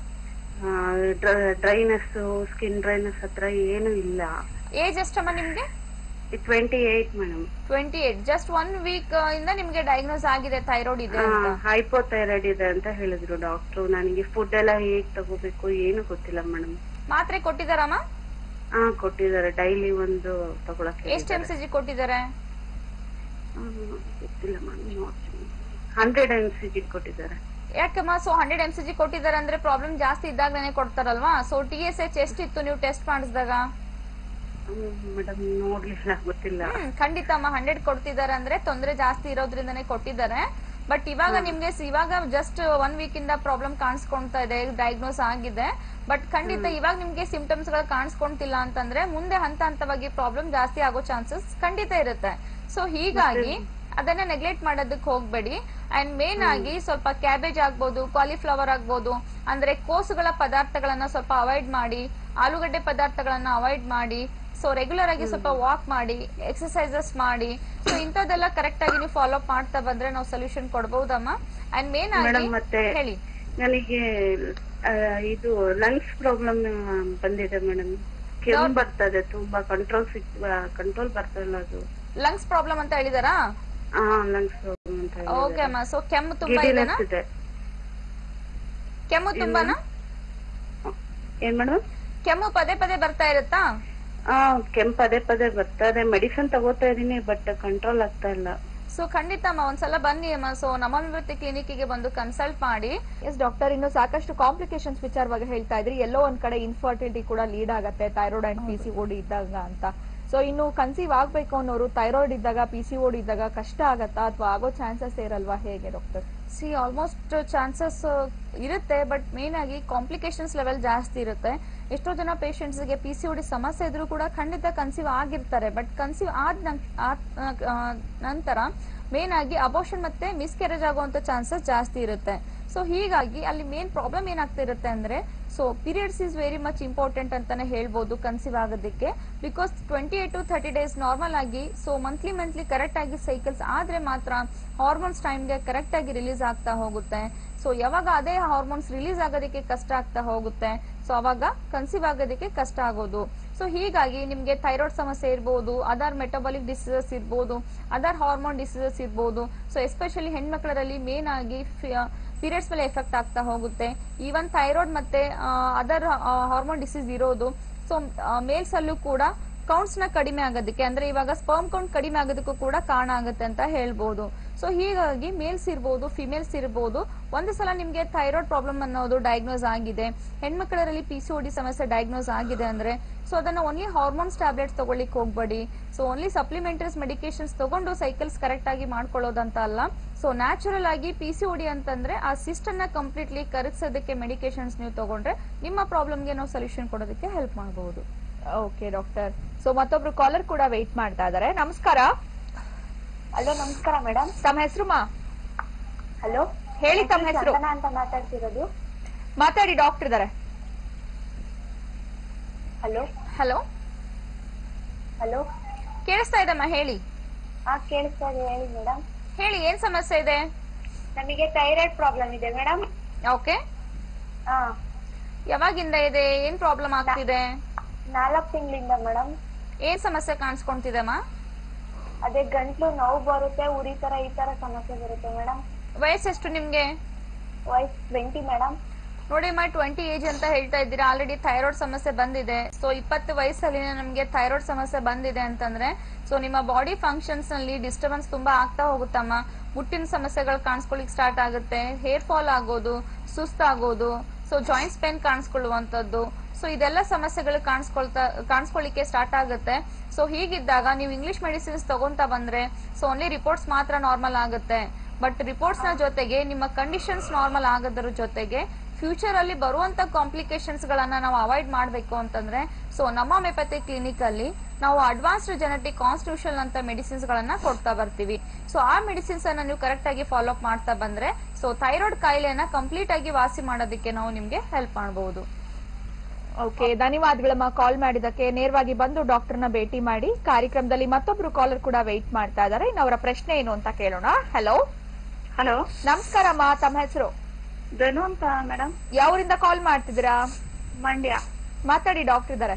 ಡ್ರೈನೆಸ್ ಸ್ಕಿನ್ ಡ್ರೈನೆಸ್ ಹತ್ರ ಏನು ಇಲ್ಲ ಏಜ್ ಎಷ್ಟಮ್ಮ ನಿಮ್ಗೆ twenty eight madam twenty eight just one week ಇಂದ ನಿಮ್ಗೆ ಡಯಾಗ್ನೋಸ್ ಆಗಿದೆ ಥೈರಾಯ್ಡ್ ಇದೆ ಅಂತ ಹೈಪೋಥೈರಾಯ್ಡ್ ಇದೆ ಅಂತ ಹೇಳಿದ್ರು ಡಾಕ್ಟ್ರು ನನಗೆ ಫುಡ್ ಎಲ್ಲ ಹೇಗ್ ತಗೋಬೇಕು ಏನು ಗೊತ್ತಿಲ್ಲ ಮೇಡಮ್ ಮಾತ್ರೆ ಕೊಟ್ಟಿದಾರಮ್ಮ ಹಾ ಕೊಟ್ಟಿದ್ದಾರೆ ಡೈಲಿ ಒಂದು ತಗೊಳಕ್ಕೆ ಎಷ್ಟು ಎಂ ಸಿ ಜಿ ಕೊಟ್ಟಿದ್ದಾರೆ ಹ್ಮ್, ಗೊತ್ತಿಲ್ಲ madam hundred M C G ಕೊಟ್ಟಿದ್ದಾರೆ ಯಾಕಮ್ಮ so hundred M C G ಕೊಟ್ಟಿದ್ದಾರೆ ಅಂದ್ರೆ ಪ್ರಾಬ್ಲಮ್ ಜಾಸ್ತಿ ಇದ್ದಾಗನೇ ಕೊಡ್ತಾರಲ್ವಾ ಸೊ ಟಿ ಎಸ್ ಎಚ್ ಎಷ್ಟಿತ್ತು ನೀವು ಟೆಸ್ಟ್ ಮಾಡಿಸಿದಾಗ ಮೇಡಮ್ ನೋಡ್ಲಿಲ್ಲ ಗೊತ್ತಿಲ್ಲ ಹ್ಮ್ ಖಂಡಿತ ಅಮ್ಮ ಹಂಡ್ರೆಡ್ ಕೊಡ್ತಿದ್ದಾರೆ ಅಂದ್ರೆ ತೊಂದರೆ ಜಾಸ್ತಿ ಇರೋದ್ರಿಂದನೇ ಕೊಟ್ಟಿದ್ದಾರೆ ಬಟ್ ಇವಾಗ ನಿಮ್ಗೆ ಸ- ಇವಾಗ ಜಸ್ಟ್ ಒನ್ ವೀಕ್ ಇಂದ ಪ್ರಾಬ್ಲಮ್ ಕಾಣಿಸ್ಕೊಂತಾ ಇದೆ ಡಯಾಗ್ನೋಸ್ ಆಗಿದೆ ಬಟ್ ಖಂಡಿತ ಇವಾಗ ನಿಮ್ಗೆ ಸಿಂಪ್ಟಮ್ಸ್ ಗಳು ಕಾಣಿಸ್ಕೊಂತಿಲ್ಲ ಅಂತಂದ್ರೆ ಮುಂದೆ ಹಂತ ಹಂತವಾಗಿ ಪ್ರಾಬ್ಲಮ್ ಜಾಸ್ತಿ ಆಗೋ ಚಾನ್ಸಸ್ ಖಂಡಿತ ಇರುತ್ತೆ ಸೊ ಹೀಗಾಗಿ ಅದನ್ನ ನೆಗ್ಲೆಕ್ಟ್ ಮಾಡೋದಕ್ಕೆ ಹೋಗ್ಬೇಡಿ ಅಂಡ್ ಮೇನ್ ಆಗಿ ಸ್ವಲ್ಪ ಕ್ಯಾಬೇಜ್ ಆಗ್ಬೋದು ಕಾಲಿಫ್ಲವರ್ ಆಗ್ಬೋದು ಅಂದ್ರೆ ಕೋಸುಗಳ ಪದಾರ್ಥಗಳನ್ನ ಸ್ವಲ್ಪ ಅವಾಯ್ಡ್ ಮಾಡಿ ಆಲೂಗಡ್ಡೆ ಪದಾರ್ಥಗಳನ್ನ ಅವಾಯ್ಡ್ ಮಾಡಿ ಸೊ ರೆಗ್ಯುಲರ್ ಆಗಿ ಸ್ವಲ್ಪ ವಾಕ್ ಮಾಡಿ ಎಕ್ಸರ್ಸೈಸಸ್ ಮಾಡಿ ಸೊ ಇಂಥದ್ದೆಲ್ಲ ಕರೆಕ್ಟ್ ಆಗಿ ನೀವು ಫಾಲೋ ಅಪ್ ಮಾಡ್ತಾ ಬಂದ್ರೆ ನಾವು ಸೊಲ್ಯೂಷನ್ ಕೊಡ್ಬಹುದಮ್ಮ ಅಂಡ್ ಮೇನ್ ಆಗಿ ಮೇಡಮ್ ಮತ್ತೆ ಹೇಳಿ ನನಗೆ ಆ, ಇದು ಲಂಗ್ಸ್ ಪ್ರಾಬ್ಲಮ್ ಬಂದಿದೆ ಮೇಡಮ್ ಕೆಮ್ಮು ಬರ್ತದೆ ತುಂಬಾ ಕಂಟ್ರೋಲ್ ಸಿಕ್ ಕಂಟ್ರೋಲ್ ಬರ್ತಾ ಇಲ್ಲ ಅದು ಲಂಗ್ಸ್ ಪ್ರಾಬ್ಲಮ್ ಅಂತ ಹೇಳಿದಾರಾ ಹಾ ಲಂಗ್ಸ್ ಪ್ರಾಬ್ಲಮ್ ಅಂತ ಹೇಳಿದ್ದಾರೆ. ಓಕೆ ಅಮ್ಮ ಸೊ ಕೆಮ್ಮು ತುಂಬಾ ಇದೆನಾ Giddiness ಇದೆ ಕೆಮ್ಮು ತುಂಬಾನಾ ಏನ್ ಮೇಡಮ್ ಕೆಮ್ಮು ಪದೇ ಪದೇ ಬರ್ತಾ ಇರುತ್ತಾ ಆ ಕೆಮ್ಮು ಪದೇ ಪದೇ ಬರ್ತದೆ ಮೆಡಿಸಿನ್ ತಗೋತಾ ಇದೀನಿ ಬಟ್ ಕಂಟ್ರೋಲ್ ಆಗ್ತಾ ಇಲ್ಲ ಸೊ ಖಂಡಿತ ಅಮ್ಮ ಒಂದ್ಸಲ ಬನ್ನಿ ಅಮ್ಮ ಸೊ ನಮನವೃತ್ತಿ ಕ್ಲಿನಿಕ್ಗೆ ಬಂದು ಕನ್ಸಲ್ಟ್ ಮಾಡಿ ಎಸ್ ಡಾಕ್ಟರ್ ಇನ್ನು ಸಾಕಷ್ಟು ಕಾಂಪ್ಲಿಕೇಶನ್ಸ್ ವಿಚಾರವಾಗಿ ಹೇಳ್ತಾ ಇದ್ರಿ ಎಲ್ಲೋ ಒಂದ್ ಕಡೆ ಇನ್ಫರ್ಟಿಲಿಟಿ ಕೂಡ ಲೀಡ್ ಆಗತ್ತೆ thyroid and P C O D ಇದ್ದಾಗ ಅಂತ ಸೊ ಇನ್ನು ಕನ್ಸೀವ್ ಆಗ್ಬೇಕು ಅನ್ನೋರು ಥೈರಾಯ್ಡ್ ಇದ್ದಾಗ ಪಿ ಸಿ ಓಡಿ ಇದ್ದಾಗ ಕಷ್ಟ ಆಗತ್ತಾ ಅಥವಾ ಆಗೋ ಚಾನ್ಸಸ್ ಇರಲ್ವಾ ಹೇಗೆ ಡಾಕ್ಟರ್ ಸಿ ಆಲ್ಮೋಸ್ಟ್ ಚಾನ್ಸಸ್ ಇರುತ್ತೆ ಬಟ್ ಮೇನ್ ಆಗಿ ಕಾಂಪ್ಲಿಕೇಶನ್ಸ್ ಲೆವೆಲ್ ಜಾಸ್ತಿ ಇರುತ್ತೆ ಎಷ್ಟೋ ಜನ patients ಗೆ ಪಿ ಸಿ ಡಿ ಸಮಸ್ಯೆ ಇದ್ರೂ ಕೂಡ ಖಂಡಿತ ಕನ್ಸೀವ್ ಆಗಿರ್ತಾರೆ ಬಟ್ ಕನ್ಸೀವ್ ಆದ ನಂ- ಆದ್- ಆ, ನಂತರ ಮೇನ್ ಆಗಿ ಅಬೋಷನ್ ಮತ್ತೆ ಮಿಸ್ಕ್ಯಾರೇಜ್ ಆಗುವಂತ ಚಾನ್ಸಸ್ ಜಾಸ್ತಿ ಇರುತ್ತೆ ಸೊ ಹೀಗಾಗಿ ಅಲ್ಲಿ ಮೇನ್ ಪ್ರಾಬ್ಲಮ್ ಏನಾಗ್ತಾ ಇರುತ್ತೆ ಅಂದ್ರೆ so periods is very much important ಅಂತಾನೆ ಹೇಳ್ಬೋದು ಕನ್ಸೀವ್ ಆಗೋದಕ್ಕೆ because twenty eight to thirty days normal ಆಗಿ ಸೊ ಮಂತ್ಲಿ ಮಂತ್ಲಿ ಕರೆಕ್ಟ್ ಆಗಿ ಸೈಕಲ್ಸ್ ಆದ್ರೆ ಮಾತ್ರ ಹಾರ್ಮೋನ್ಸ್ ಟೈಮ್ಗೆ ಕರೆಕ್ಟ್ ಆಗಿ ರಿಲೀಸ್ ಆಗ್ತಾ ಹೋಗುತ್ತೆ ಸೊ ಯಾವಾಗ ಅದೇ ಹಾರ್ಮೋನ್ಸ್ ರಿಲೀಸ್ ಆಗೋದಕ್ಕೆ ಕಷ್ಟ ಆಗ್ತಾ ಹೋಗುತ್ತೆ ಸೊ ಅವಾಗ ಕನ್ಸೀವ್ ಆಗೋದಕ್ಕೆ ಕಷ್ಟ ಆಗೋದು ಸೊ ಹೀಗಾಗಿ ನಿಮ್ಗೆ ಥೈರಾಯ್ಡ್ ಸಮಸ್ಯೆ ಇರ್ಬೋದು ಅದರ್ ಮೆಟಬಾಲಿಕ್ ಡಿಸೀಸಸ್ ಇರ್ಬೋದು ಅದರ್ ಹಾರ್ಮೋನ್ ಡಿಸೀಸಸ್ ಇರ್ಬೋದು ಸೊ ಎಸ್ಪೆಷಲಿ ಹೆಣ್ಮಕ್ಳರಲ್ಲಿ ಮೇನ್ ಆಗಿ ಪೀರಿಯಡ್ಸ್ ಮೇಲೆ ಎಫೆಕ್ಟ್ ಆಗ್ತಾ ಹೋಗುತ್ತೆ ಈವನ್ ಥೈರಾಯ್ಡ್ ಮತ್ತೆ ಅದರ್ ಹಾರ್ಮೋನ್ ಡಿಸೀಸ್ ಇರೋದು ಸೊ ಮೇಲ್ಸ್ ಅಲ್ಲೂ ಕೂಡ ಕೌಂಟ್ಸ್ ನ ಕಡಿಮೆ ಆಗೋದಕ್ಕೆ ಅಂದ್ರೆ ಇವಾಗ ಸ್ಪರ್ಮ್ ಕೌಂಟ್ ಕಡಿಮೆ ಆಗೋದಕ್ಕೂ ಕೂಡ ಕಾರಣ ಆಗುತ್ತೆ ಅಂತ ಹೇಳ್ಬೋದು ಸೊ ಹೀಗಾಗಿ ಮೇಲ್ಸ್ ಇರ್ಬೋದು ಫಿಮೇಲ್ಸ್ ಇರ್ಬೋದು ಒಂದು ಸಲ ನಿಮ್ಗೆ ಥೈರಾಯ್ಡ್ ಪ್ರಾಬ್ಲಮ್ ಅನ್ನೋದು ಡಯಾಗ್ನೋಸ್ ಆಗಿದೆ ಹೆಣ್ಮಕ್ಳರಲ್ಲಿ ಪಿ ಸಿ ಡಿ ಸಮಸ್ಯೆ ಡಯಾಗ್ನೋಸ್ ಆಗಿದೆ ಅಂದ್ರೆ ಸೊ ಅದನ್ನ ಓನ್ಲಿ ಹಾರ್ಮೋನ್ಸ್ ಟ್ಯಾಬ್ಲೆಟ್ಸ್ ತಗೊಳ್ಳಿಕ್ ಹೋಗ್ಬೇಡಿ ಸೊ ಓನ್ಲಿ ಸಪ್ಲಿಮೆಂಟರೀಸ್ ಮೆಡಿಕೇಶನ್ಸ್ ತಗೊಂಡು ಸೈಕಲ್ಸ್ ಕರೆಕ್ಟ್ ಆಗಿ ಮಾಡ್ಕೊಳ್ಳೋದಂತ ಅಲ್ಲ ಸೊ ನ್ಯಾಚುರಲ್ ಆಗಿ ಪಿ ಸಿ ಡಿ ಅಂತಂದ್ರೆ ಆ ಸಿಸ್ಟ್ ಅನ್ನ ಕಂಪ್ಲೀಟ್ಲಿ ಕರಗಿಸೋದಕ್ಕೆ ಮೆಡಿಕೇಶನ್ಸ್ ನೀವು ತಗೊಂಡ್ರೆ ನಿಮ್ಮ ಪ್ರಾಬ್ಲಮ್ಗೆ ನಾವು ಸೊಲ್ಯೂಷನ್ ಕೊಡೋದಕ್ಕೆ ಹೆಲ್ಪ್ ಮಾಡಬಹುದು ಓಕೆ ಡಾಕ್ಟರ್ ಸೊ ಮತ್ತೊಬ್ರು ಕಾಲರ್ ಕೂಡ ವೆಯ್ಟ್ ಮಾಡ್ತಾ ಇದಾರೆ ನಮಸ್ಕಾರ ಹಲೋ ನಮಸ್ಕಾರ ಮೇಡಮ್ ತಮ್ಮ ಹೆಸರು ಮಾ ಹಲೋ ಹೇಳಿ ತಮ್ಮ ಹೆಸರು ಚಂದನ ಅಂತ ಮಾತಾಡ್ತಿರೋದು ಮಾತಾಡಿ ಡಾಕ್ಟರ್ ಇದಾರೆ ಹಲೋ ಹಲೋ ಹಲೋ ಕೇಳಿಸ್ತಾ ಇದಮ್ಮ ಹೇಳಿ ಹಾ ಕೇಳಿಸ್ತಾ ಇದೆ ಹೇಳಿ ಮೇಡಮ್ ಹೇಳಿ ಏನ್ ಸಮಸ್ಯೆ ಇದೆ ನಮಗೆ ಥೈರಾಯ್ಡ್ ಪ್ರಾಬ್ಲಮ್ ಇದೆ ಮೇಡಮ್ ಓಕೆ ಹಾ ಯಾವಾಗಿಂದ ಇದೆ ಏನ್ ಪ್ರಾಬ್ಲಮ್ ಆಗ್ತಿದೆ ನಾಲ್ಕು ತಿಂಗಳಿಂದ ಮೇಡಮ್ ಏನ್ ಸಮಸ್ಯೆ ಕಾಣಿಸ್ಕೊಂತಿದೆಮ್ಮ ಅದೇ ಗಂಟ್ಲು ನೋವು ಬರುತ್ತೆ ಉರಿ ತರ ಈ ತರ ಸಮಸ್ಯೆ ಬರುತ್ತೆ ಮೇಡಮ್ ವಯಸ್ಸೆಷ್ಟು ನಿಮ್ಗೆ ವಯಸ್ ಟ್ವೆಂಟಿ ಮೇಡಮ್ ನೋಡಿಮ್ಮ ಟ್ವೆಂಟಿ ಏಜ್ ಅಂತ ಹೇಳ್ತಾ ಇದ್ದೀರಾ ಆಲ್ರೆಡಿ ಥೈರಾಯ್ಡ್ ಸಮಸ್ಯೆ ಬಂದಿದೆ ಸೊ ಇಪ್ಪತ್ತು ವಯಸ್ಸಲ್ಲಿ ನಮಗೆ ಥೈರಾಯ್ಡ್ ಸಮಸ್ಯೆ ಬಂದಿದೆ ಅಂತಂದ್ರೆ ಸೊ ನಿಮ್ಮ ಬಾಡಿ ಫಂಕ್ಷನ್ಸ್ ನಲ್ಲಿ ಡಿಸ್ಟರ್ಬೆನ್ಸ್ ತುಂಬಾ ಆಗ್ತಾ ಹೋಗುತ್ತಮ್ಮ ಮುಟ್ಟಿನ ಸಮಸ್ಯೆಗಳು ಕಾಣಿಸ್ಕೊಳ್ಳಿಕ್ ಸ್ಟಾರ್ಟ್ ಆಗುತ್ತೆ ಹೇರ್ ಫಾಲ್ ಆಗೋದು ಸುಸ್ತಾಗೋದು ಸೊ ಜಾಯಿಂಟ್ಸ್ ಪೇನ್ ಕಾಣಿಸ್ಕೊಳ್ಳುವಂತದ್ದು ಸೊ ಇದೆಲ್ಲ ಸಮಸ್ಯೆಗಳು ಕಾಣಿಸ್ಕೊಳ್ತಾ ಕಾಣಿಸ್ಕೊಳ್ಳಿಕ್ಕೆ ಸ್ಟಾರ್ಟ್ ಆಗುತ್ತೆ ಸೊ ಹೀಗಿದ್ದಾಗ ನೀವು ಇಂಗ್ಲಿಷ್ ಮೆಡಿಸಿನ್ಸ್ ತಗೊಂತಾ ಬಂದ್ರೆ ಸೊ ಓನ್ಲಿ ರಿಪೋರ್ಟ್ಸ್ ಮಾತ್ರ ನಾರ್ಮಲ್ ಆಗುತ್ತೆ ಬಟ್ ರಿಪೋರ್ಟ್ಸ್ ನ ಜೊತೆಗೆ ನಿಮ್ಮ ಕಂಡೀಷನ್ಸ್ ನಾರ್ಮಲ್ ಆಗೋದ್ರ ಜೊತೆಗೆ ಫ್ಯೂಚರ್ ಅಲ್ಲಿ ಬರುವಂತ ಕಾಂಪ್ಲಿಕೇಶನ್ಸ್ ಗಳನ್ನ ನಾವು ಅವಾಯ್ಡ್ ಮಾಡಬೇಕು ಅಂತಂದ್ರೆ ಸೊ ನಮ್ಮ ಹೋಮಿಯೋಪತಿ ಕ್ಲಿನಿಕ್ ಅಲ್ಲಿ ನಾವು ಅಡ್ವಾನ್ಸ್ಡ್ ಜೆನೆಟಿಕ್ ಕಾನ್ಸ್ಟಿಟ್ಯೂಷನ್ ಅಂತ ಮೆಡಿಸಿನ್ಸ್ ಗಳನ್ನ ಕೊಡ್ತಾ ಬರ್ತೀವಿ ಸೊ ಆ ಮೆಡಿಸಿನ್ಸ್ ಅನ್ನ ನೀವು ಕರೆಕ್ಟ್ ಆಗಿ ಫಾಲೋ ಅಪ್ ಮಾಡ್ತಾ ಬಂದ್ರೆ ಸೊ ಥೈರಾಯ್ಡ್ ಕಾಯಿಲೆಯನ್ನ ಕಂಪ್ಲೀಟ್ ಆಗಿ ವಾಸಿ ಮಾಡೋದಕ್ಕೆ ನಾವು ನಿಮ್ಗೆ ಹೆಲ್ಪ್ ಮಾಡಬಹುದು ಓಕೆ ಧನ್ಯವಾದಗಳಮ್ಮ ಕಾಲ್ ಮಾಡಿದಕ್ಕೆ ನೇರವಾಗಿ ಬಂದು ಡಾಕ್ಟರ್ನ ಭೇಟಿ ಮಾಡಿ ಕಾರ್ಯಕ್ರಮದಲ್ಲಿ ಮತ್ತೊಬ್ರು ಕಾಲರ್ ಕೂಡ ವೆಯ್ಟ್ ಮಾಡ್ತಾ ಇದ್ದಾರೆ ಇನ್ನು ಅವರ ಪ್ರಶ್ನೆ ಏನು ಅಂತ ಕೇಳೋಣ ಹಲೋ ಹಲೋ ನಮಸ್ಕಾರಮ್ಮ ತಮ್ಮ ಹೆಸರು ಧನು ಅಂತ ಮೇಡಮ್ ಯಾವರಿಂದ ಕಾಲ್ ಮಾಡ್ತಿದ್ದೀರಾ ಮಂಡ್ಯ ಮಾತಾಡಿ ಡಾಕ್ಟರ್ ಇದ್ದಾರೆ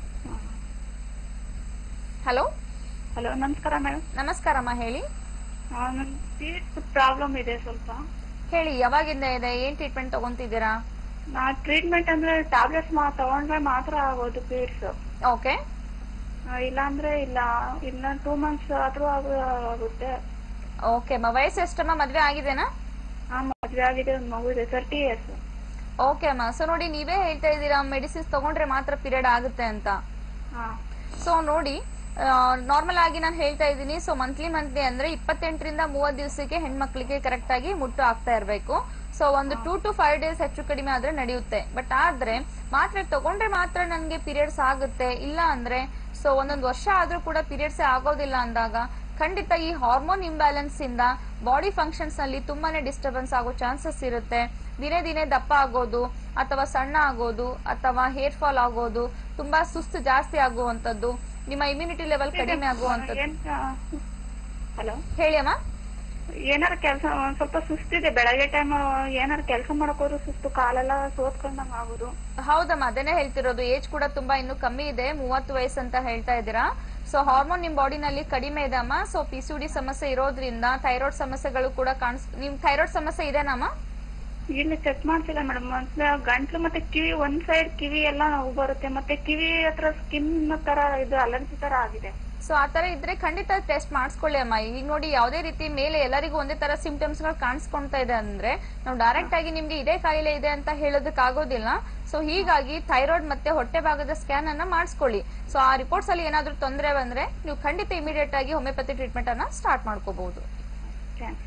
ಹಲೋ ಹಲೋ ನಮಸ್ಕಾರ ಮೇಡಮ್ ನಮಸ್ಕಾರಮ್ಮ ಹೇಳಿ ನನ್ ಪೀರಿಯಡ್ಸ್ ಪ್ರಾಬ್ಲಮ್ ಇದೆ ಸ್ವಲ್ಪ ಹೇಳಿ ಯಾವಾಗಿಂದ ಇದೆ ಏನ್ ಟ್ರೀಟ್ಮೆಂಟ್ ತಗೊಂತಿದ್ದೀರಾ ನಾ ಟ್ರೀಟ್ಮೆಂಟ್ ಅಂದ್ರೆ ಟ್ಯಾಬ್ಲೆಟ್ಸ್ ಮಾ ತಗೊಂಡ್ರೆ ಮಾತ್ರ ಆಗೋದು ಪೀರಿಯಡ್ಸ್ ಓಕೆ ಇಲ್ಲ ಅಂದ್ರೆ ಇಲ್ಲ ಇಲ್ಲ ಟೂ ಮಂತ್ಸ್ ಆದ್ರೂ ಆಗ- ಆಗುತ್ತೆ ಓಕೆ ಅಮ್ಮ ವಯಸ್ಸು ಎಷ್ಟಮ್ಮ ಮದ್ವೆ ಆಗಿದೆನಾ ಆ ಮದ್ವೆ ಆಗಿದೆ ಒಂದ್ ಮಗು ಇದೆ ತರ್ಟಿ ಇಯರ್ಸ್ ಓಕೆ ಅಮ್ಮ ಸೊ ನೋಡಿ ನೀವೇ ಹೇಳ್ತಾ ಇದ್ದೀರಾ ಮೆಡಿಸಿನ್ಸ್ ತಗೊಂಡ್ರೆ ಮಾತ್ರ ಪೀರಿಯಡ್ ಆಗುತ್ತೆ ಅಂತ ಹಾ ಸೊ ನೋಡಿ ನಾರ್ಮಲ್ ಆಗಿ ನಾನು ಹೇಳ್ತಾ ಇದ್ದೀನಿ ಸೊ ಮಂತ್ಲಿ ಮಂತ್ಲಿ ಅಂದ್ರೆ ಇಪ್ಪತ್ತೆಂಟರಿಂದ ಮೂವತ್ ದಿವಸಕ್ಕೆ ಹೆಣ್ಮಕ್ಳಿಗೆ ಕರೆಕ್ಟ್ ಆಗಿ ಮುಟ್ಟು ಆಗ್ತಾ ಇರಬೇಕು ಸೊ ಒಂದು ಟೂ ಟು ಫೈವ್ ಡೇಸ್ ಹೆಚ್ಚು ಕಡಿಮೆ ಆದ್ರೆ ನಡೆಯುತ್ತೆ ಬಟ್ ಆದ್ರೆ ಮಾತ್ರೆ ತಗೊಂಡ್ರೆ ಮಾತ್ರ ನನ್ಗೆ ಪೀರಿಯಡ್ಸ್ ಆಗುತ್ತೆ ಇಲ್ಲ ಅಂದ್ರೆ ಸೊ ಒಂದೊಂದು ವರ್ಷ ಆದ್ರೂ ಕೂಡ ಪೀರಿಯಡ್ಸ್ ಆಗೋದಿಲ್ಲ ಅಂದಾಗ ಖಂಡಿತ ಈ ಹಾರ್ಮೋನ್ ಇಂಬ್ಯಾಲೆನ್ಸ್ ಇಂದ ಬಾಡಿ ಫಂಕ್ಷನ್ಸ್ ನಲ್ಲಿ ತುಂಬಾನೇ ಡಿಸ್ಟರ್ಬೆನ್ಸ್ ಆಗೋ ಚಾನ್ಸಸ್ ಇರುತ್ತೆ ದಿನೇ ದಿನೇ ದಪ್ಪ ಆಗೋದು ಅಥವಾ ಸಣ್ಣ ಆಗೋದು ಅಥವಾ ಹೇರ್ ಫಾಲ್ ಆಗೋದು ತುಂಬಾ ಸುಸ್ತು ಜಾಸ್ತಿ ಆಗುವಂತದ್ದು ನಿಮ್ಮ ಇಮ್ಯುನಿಟಿ ಲೆವೆಲ್ ಕಡಿಮೆ ಆಗುವಂತದ್ದು ಏನ್ ಹಲೋ ಹೇಳಿ ಅಮ್ಮ ಏನಾರ ಕೆಲಸ ಒಂದ್ ಸ್ವಲ್ಪ ಸುಸ್ತಿದೆ ಬೆಳಗ್ಗೆ ಟೈಮ್ ಏನಾರ ಕೆಲಸ ಮಾಡಕ್ ಹೋದ್ರು ಸುಸ್ತು ಕಾಲೆಲ್ಲ ಸೋತ್ಕೊಂಡಂಗ್ ಆಗುದು ಹೌದಮ್ಮ ಅದನ್ನೇ ಹೇಳ್ತಿರೋದು ಏಜ್ ಕೂಡ ತುಂಬಾ ಇನ್ನು ಕಮ್ಮಿ ಇದೆ ಮೂವತ್ತು ವಯಸ್ಸು ಅಂತ ಹೇಳ್ತಾ ಇದ್ದೀರಾ ಸೊ ಹಾರ್ಮೋನ್ ನಿಮ್ ಬಾಡಿನಲ್ಲಿ ಕಡಿಮೆ ಇದೆ ಅಮ್ಮ ಸೊ ಪಿ ಸಿ ಡಿ ಸಮಸ್ಯೆ ಇರೋದ್ರಿಂದ ಥೈರಾಯ್ಡ್ ಸಮಸ್ಯೆಗಳು ಕೂಡ ಕಾಣಿಸ್ ನಿಮ್ ಥೈರಾಯ್ಡ್ ಸಮಸ್ಯೆ ಇದೆನಮ್ಮ ಇಲ್ಲಿ ಚೆಕ್ ಮಾಡ್ತಿಲ್ಲ ಮೇಡಮ್ ಮತ್ತೆ ಗಂಟ್ಲು ಮತ್ತೆ ಕಿವಿ ಒಂದ್ ಸೈಡ್ ಕಿವಿ ಎಲ್ಲ ನೋವು ಬರುತ್ತೆ ಮತ್ತೆ ಕಿವಿ ಹತ್ರ ಸ್ಕಿನ್ ತರ ಇದು ಅಲರ್ಜಿ ತರ ಆಗಿದೆ ಸೊ ಆ ತರ ಇದ್ರೆ ಖಂಡಿತ ಟೆಸ್ಟ್ ಮಾಡಿಸ್ಕೊಳ್ಳಿ ಅಮ್ಮ ಈಗ ನೋಡಿ ಯಾವುದೇ ರೀತಿ ಮೇಲೆ ಎಲ್ಲರಿಗೂ ಒಂದೇ ತರ ಸಿಂಪ್ಟಮ್ಸ್ ಗಳು ಕಾಣಿಸ್ಕೊಂತಾ ಇದೆ ಅಂದ್ರೆ ನಾವು ಡೈರೆಕ್ಟ್ ಆಗಿ ನಿಮ್ಗೆ ಇದೇ ಕಾಯಿಲೆ ಇದೆ ಅಂತ ಹೇಳೋದಕ್ ಆಗೋದಿಲ್ಲ ಸೊ ಹೀಗಾಗಿ ಥೈರಾಯ್ಡ್ ಮತ್ತೆ ಹೊಟ್ಟೆ ಭಾಗದ ಸ್ಕ್ಯಾನ್ ಅನ್ನ ಮಾಡಿಸ್ಕೊಳ್ಳಿ ಸೊ ಆ ರಿಪೋರ್ಟ್ಸ್ ಅಲ್ಲಿ ಏನಾದ್ರೂ ತೊಂದರೆ ಬಂದ್ರೆ ನೀವು ಖಂಡಿತ ಇಮಿಡಿಯೇಟ್ ಆಗಿ ಹೋಮಿಯೋಪತಿ ಟ್ರೀಟ್ಮೆಂಟ್ ಅನ್ನ ಸ್ಟಾರ್ಟ್ ಮಾಡ್ಕೋಬಹುದು ಥ್ಯಾಂಕ್ಸ್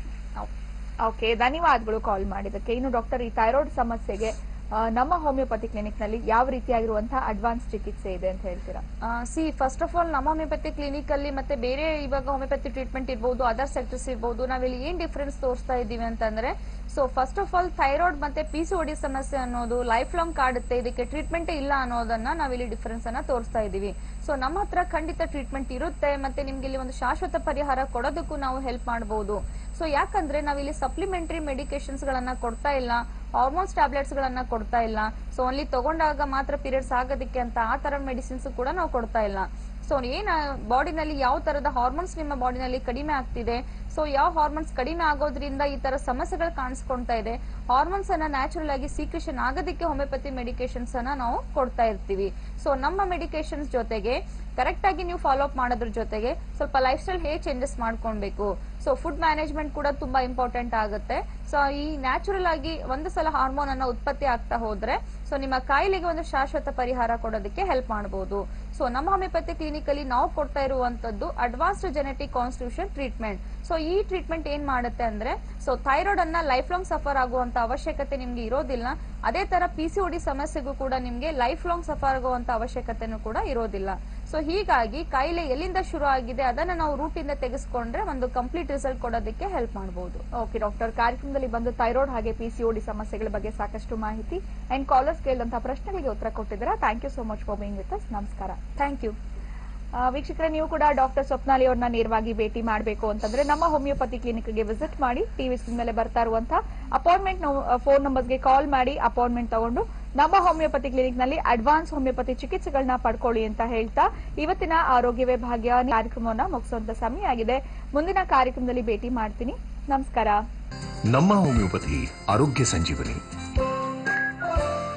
ಓಕೆ ಧನ್ಯವಾದಗಳು ಕಾಲ್ ಮಾಡಿದಕ್ಕೆ ಇನ್ನು ಡಾಕ್ಟರ್ ಈ ಥೈರಾಯ್ಡ್ ಸಮಸ್ಯೆಗೆ ಆ, ನಮ್ಮ ಹೋಮಿಯೋಪತಿ ಕ್ಲಿನಿಕ್ ನಲ್ಲಿ ಯಾವ ರೀತಿಯಾಗಿರುವಂತಹ ಅಡ್ವಾನ್ಸ್ ಚಿಕಿತ್ಸೆ ಇದೆ ಅಂತ ಹೇಳ್ತೀರಾ ಸಿ ಫಸ್ಟ್ ಆಫ್ ಆಲ್ ನಮ್ಮ ಹೋಮಿಯೋಪತಿ ಕ್ಲಿನಿಕ್ ಅಲ್ಲಿ ಮತ್ತೆ ಬೇರೆ ಇವಾಗ ಹೋಮಿಯೋಪತಿ ಟ್ರೀಟ್ಮೆಂಟ್ ಇರ್ಬೋದು ಅದರ್ ಸೆಕ್ಟರ್ಸ್ ಇರ್ಬೋದು ನಾವಿಲ್ಲಿ ಏನ್ ಡಿಫ್ರೆನ್ಸ್ ತೋರಿಸ್ತಾ ಇದ್ದೀವಿ ಅಂತಂದ್ರೆ so first of all thyroid ಮತ್ತೆ ಪಿ ಸಿ ಒಡಿ ಸಮಸ್ಯೆ ಅನ್ನೋದು ಲೈಫ್ ಲಾಂಗ್ ಕಾಡುತ್ತೆ ಇದಕ್ಕೆ ಟ್ರೀಟ್ಮೆಂಟ್ ಇಲ್ಲ ಅನ್ನೋದನ್ನ ನಾವಿಲ್ಲಿ ಡಿಫ್ರೆನ್ಸ್ ಅನ್ನ ತೋರಿಸ್ತಾ ಇದ್ದೀವಿ ಸೊ ನಮ್ಮ ಹತ್ರ ಖಂಡಿತ ಟ್ರೀಟ್ಮೆಂಟ್ ಇರುತ್ತೆ ಮತ್ತೆ ನಿಮ್ಗೆ ಇಲ್ಲಿ ಒಂದು ಶಾಶ್ವತ ಪರಿಹಾರ ಕೊಡೋದಕ್ಕೂ ನಾವು ಹೆಲ್ಪ್ ಮಾಡಬಹುದು ಸೊ ಯಾಕಂದ್ರೆ ನಾವಿಲ್ಲಿ ಸಪ್ಲಿಮೆಂಟರಿ ಮೆಡಿಕೇಶನ್ಸ್ ಗಳನ್ನ ಕೊಡ್ತಾ ಇಲ್ಲ ಹಾರ್ಮೋನ್ಸ್ ಟ್ಯಾಬ್ಲೆಟ್ಸ್ ಗಳನ್ನ ಕೊಡ್ತಾ ಇಲ್ಲ ಸೊ ಓನ್ಲಿ ತಗೊಂಡಾಗ ಮಾತ್ರ ಪೀರಿಯಡ್ಸ್ ಆಗೋದಕ್ಕೆ ಅಂತ ಆ ತರ ಮೆಡಿಸಿನ್ಸ್ ಕೂಡ ನಾವು ಕೊಡ್ತಾ ಇಲ್ಲ ಸೊ ಏನ್ ಬಾಡಿನಲ್ಲಿ ಯಾವ ತರದ ಹಾರ್ಮೋನ್ಸ್ ನಿಮ್ಮ ಬಾಡಿನಲ್ಲಿ ಕಡಿಮೆ ಆಗ್ತಿದೆ ಸೊ ಯಾವ ಹಾರ್ಮೋನ್ಸ್ ಕಡಿಮೆ ಆಗೋದ್ರಿಂದ ಈ ತರ ಸಮಸ್ಯೆಗಳು ಕಾಣಿಸ್ಕೊಂತಾ ಇದೆ ಹಾರ್ಮೋನ್ಸ್ ಅನ್ನ ನ್ಯಾಚುರಲ್ ಆಗಿ ಸೀಕ್ರೆಷನ್ ಆಗೋದಕ್ಕೆ ಹೋಮಿಯೋಪತಿ ಮೆಡಿಕೇಶನ್ಸ್ ಅನ್ನ ನಾವು ಕೊಡ್ತಾ ಇರ್ತೀವಿ ಸೊ ನಮ್ಮ ಮೆಡಿಕೇಶನ್ಸ್ ಜೊತೆಗೆ ಕರೆಕ್ಟ್ ಆಗಿ ನೀವು ಫಾಲೋ ಅಪ್ ಮಾಡೋದ್ರ ಜೊತೆಗೆ ಸ್ವಲ್ಪ ಲೈಫ್ ಸ್ಟೈಲ್ ಹೇಗೆ ಚೇಂಜಸ್ ಮಾಡ್ಕೊಳ್ಬೇಕು ಸೊ ಫುಡ್ ಮ್ಯಾನೇಜ್ಮೆಂಟ್ ಕೂಡ ತುಂಬಾ ಇಂಪಾರ್ಟೆಂಟ್ ಆಗುತ್ತೆ ಸೊ ಈ ನ್ಯಾಚುರಲ್ ಆಗಿ ಒಂದು ಸಲ ಹಾರ್ಮೋನ್ ಅನ್ನ ಉತ್ಪತ್ತಿ ಆಗ್ತಾ ಹೋದ್ರೆ ಸೊ ನಿಮ್ಮ ಕಾಯಿಲೆಗೆ ಒಂದು ಶಾಶ್ವತ ಪರಿಹಾರ ಕೊಡೋದಕ್ಕೆ ಹೆಲ್ಪ್ ಮಾಡಬಹುದು ಸೊ ನಮ್ಮ ಹೋಮಿಯೋಪತಿ ಕ್ಲಿನಿಕ್ ಅಲ್ಲಿ ನಾವು ಕೊಡ್ತಾ ಇರುವಂತದ್ದು advanced genetic constitution treatment so ಈ ಟ್ರೀಟ್ಮೆಂಟ್ ಏನ್ ಮಾಡುತ್ತೆ ಅಂದ್ರೆ ಸೊ ಥೈರಾಯ್ಡ್ ಅನ್ನ ಲೈಫ್ ಲಾಂಗ್ ಸಫರ್ ಆಗುವಂತ ಅವಶ್ಯಕತೆ ನಿಮ್ಗೆ ಇರೋದಿಲ್ಲ ಅದೇ ತರ ಪಿ ಸಿ ಒಡಿ ಸಮಸ್ಯೆಗೂ ಕೂಡ ನಿಮ್ಗೆ ಲೈಫ್ ಲಾಂಗ್ ಸಫರ್ ಆಗುವಂತ ಅವಶ್ಯಕತೆನೂ ಕೂಡ ಇರೋದಿಲ್ಲ ಸೊ ಹೀಗಾಗಿ ಕಾಯಿಲೆ ಎಲ್ಲಿಂದ ಶುರು ಆಗಿದೆ ಅದನ್ನ ನಾವು ರೂಟ್ ಇಂದ ತೆಗೆಸ್ಕೊಂಡ್ರೆ ಒಂದು ಕಂಪ್ಲೀಟ್ ರಿಸಲ್ಟ್ ಕೊಡೋದಕ್ಕೆ ಹೆಲ್ಪ್ ಮಾಡಬಹುದು ಓಕೆ ಡಾಕ್ಟರ್ ಕಾರ್ಯಕ್ರಮದಲ್ಲಿ ಬಂದು ಥೈರಾಯ್ಡ್ ಹಾಗೆ ಪಿಸಿಒಡಿ ಸಮಸ್ಯೆಗಳ ಬಗ್ಗೆ ಸಾಕಷ್ಟು ಮಾಹಿತಿ ಅಂಡ್ ಕಾಲರ್ಸ್ ಕೇಳಿದಂತಹ ಪ್ರಶ್ನೆಗಳಿಗೆ ಉತ್ತರ ಕೊಟ್ಟಿದ್ದೀರಾ thank you so much for being with us ನಮಸ್ಕಾರ ಥ್ಯಾಂಕ್ ಯು ಆ, ವೀಕ್ಷಕರೇ ನೀವು ಕೂಡ ಡಾಕ್ಟರ್ ಸ್ವಪ್ನಾಲಿ ಅವ್ರನ್ನ ನೇರವಾಗಿ ಭೇಟಿ ಮಾಡಬೇಕು ಅಂತಂದ್ರೆ ನಮ್ಮ ಹೋಮಿಯೋಪತಿ ಕ್ಲಿನಿಕ್ಗೆ ವಿಸಿಟ್ ಮಾಡಿ ಟಿವಿ ಸ್ಕ್ರೀನ್ ಮೇಲೆ ಬರ್ತಾ ಇರುವಂತಹ ಅಪಾಯಿಂಟ್ಮೆಂಟ್ ಫೋನ್ ನಂಬರ್ಸ್ಗೆ ಕಾಲ್ ಮಾಡಿ ಅಪಾಯಿಂಟ್ಮೆಂಟ್ ತಗೊಂಡು ನಮ್ಮ ಹೋಮಿಯೋಪತಿ ಕ್ಲಿನಿಕ್ ನಲ್ಲಿ ಅಡ್ವಾನ್ಸ್ ಹೋಮಿಯೋಪತಿ ಚಿಕಿತ್ಸೆಗಳನ್ನ ಪಡ್ಕೊಳ್ಳಿ ಅಂತ ಹೇಳ್ತಾ ಇವತ್ತಿನ ಆರೋಗ್ಯವೇ ಭಾಗ್ಯ ಕಾರ್ಯಕ್ರಮವನ್ನ ಮುಗಿಸುವಂತ ಸಮಯ ಆಗಿದೆ ಮುಂದಿನ ಕಾರ್ಯಕ್ರಮದಲ್ಲಿ ಭೇಟಿ ಮಾಡ್ತೀನಿ ನಮಸ್ಕಾರ ನಮ್ಮ ಹೋಮಿಯೋಪತಿ ಆರೋಗ್ಯ ಸಂಜೀವನಿ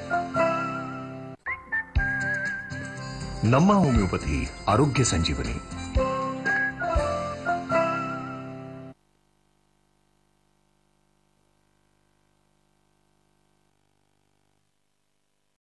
ನಮ್ಮ ಹೋಮಿಯೋಪತಿ ಆರೋಗ್ಯ ಸಂಜೀವನಿ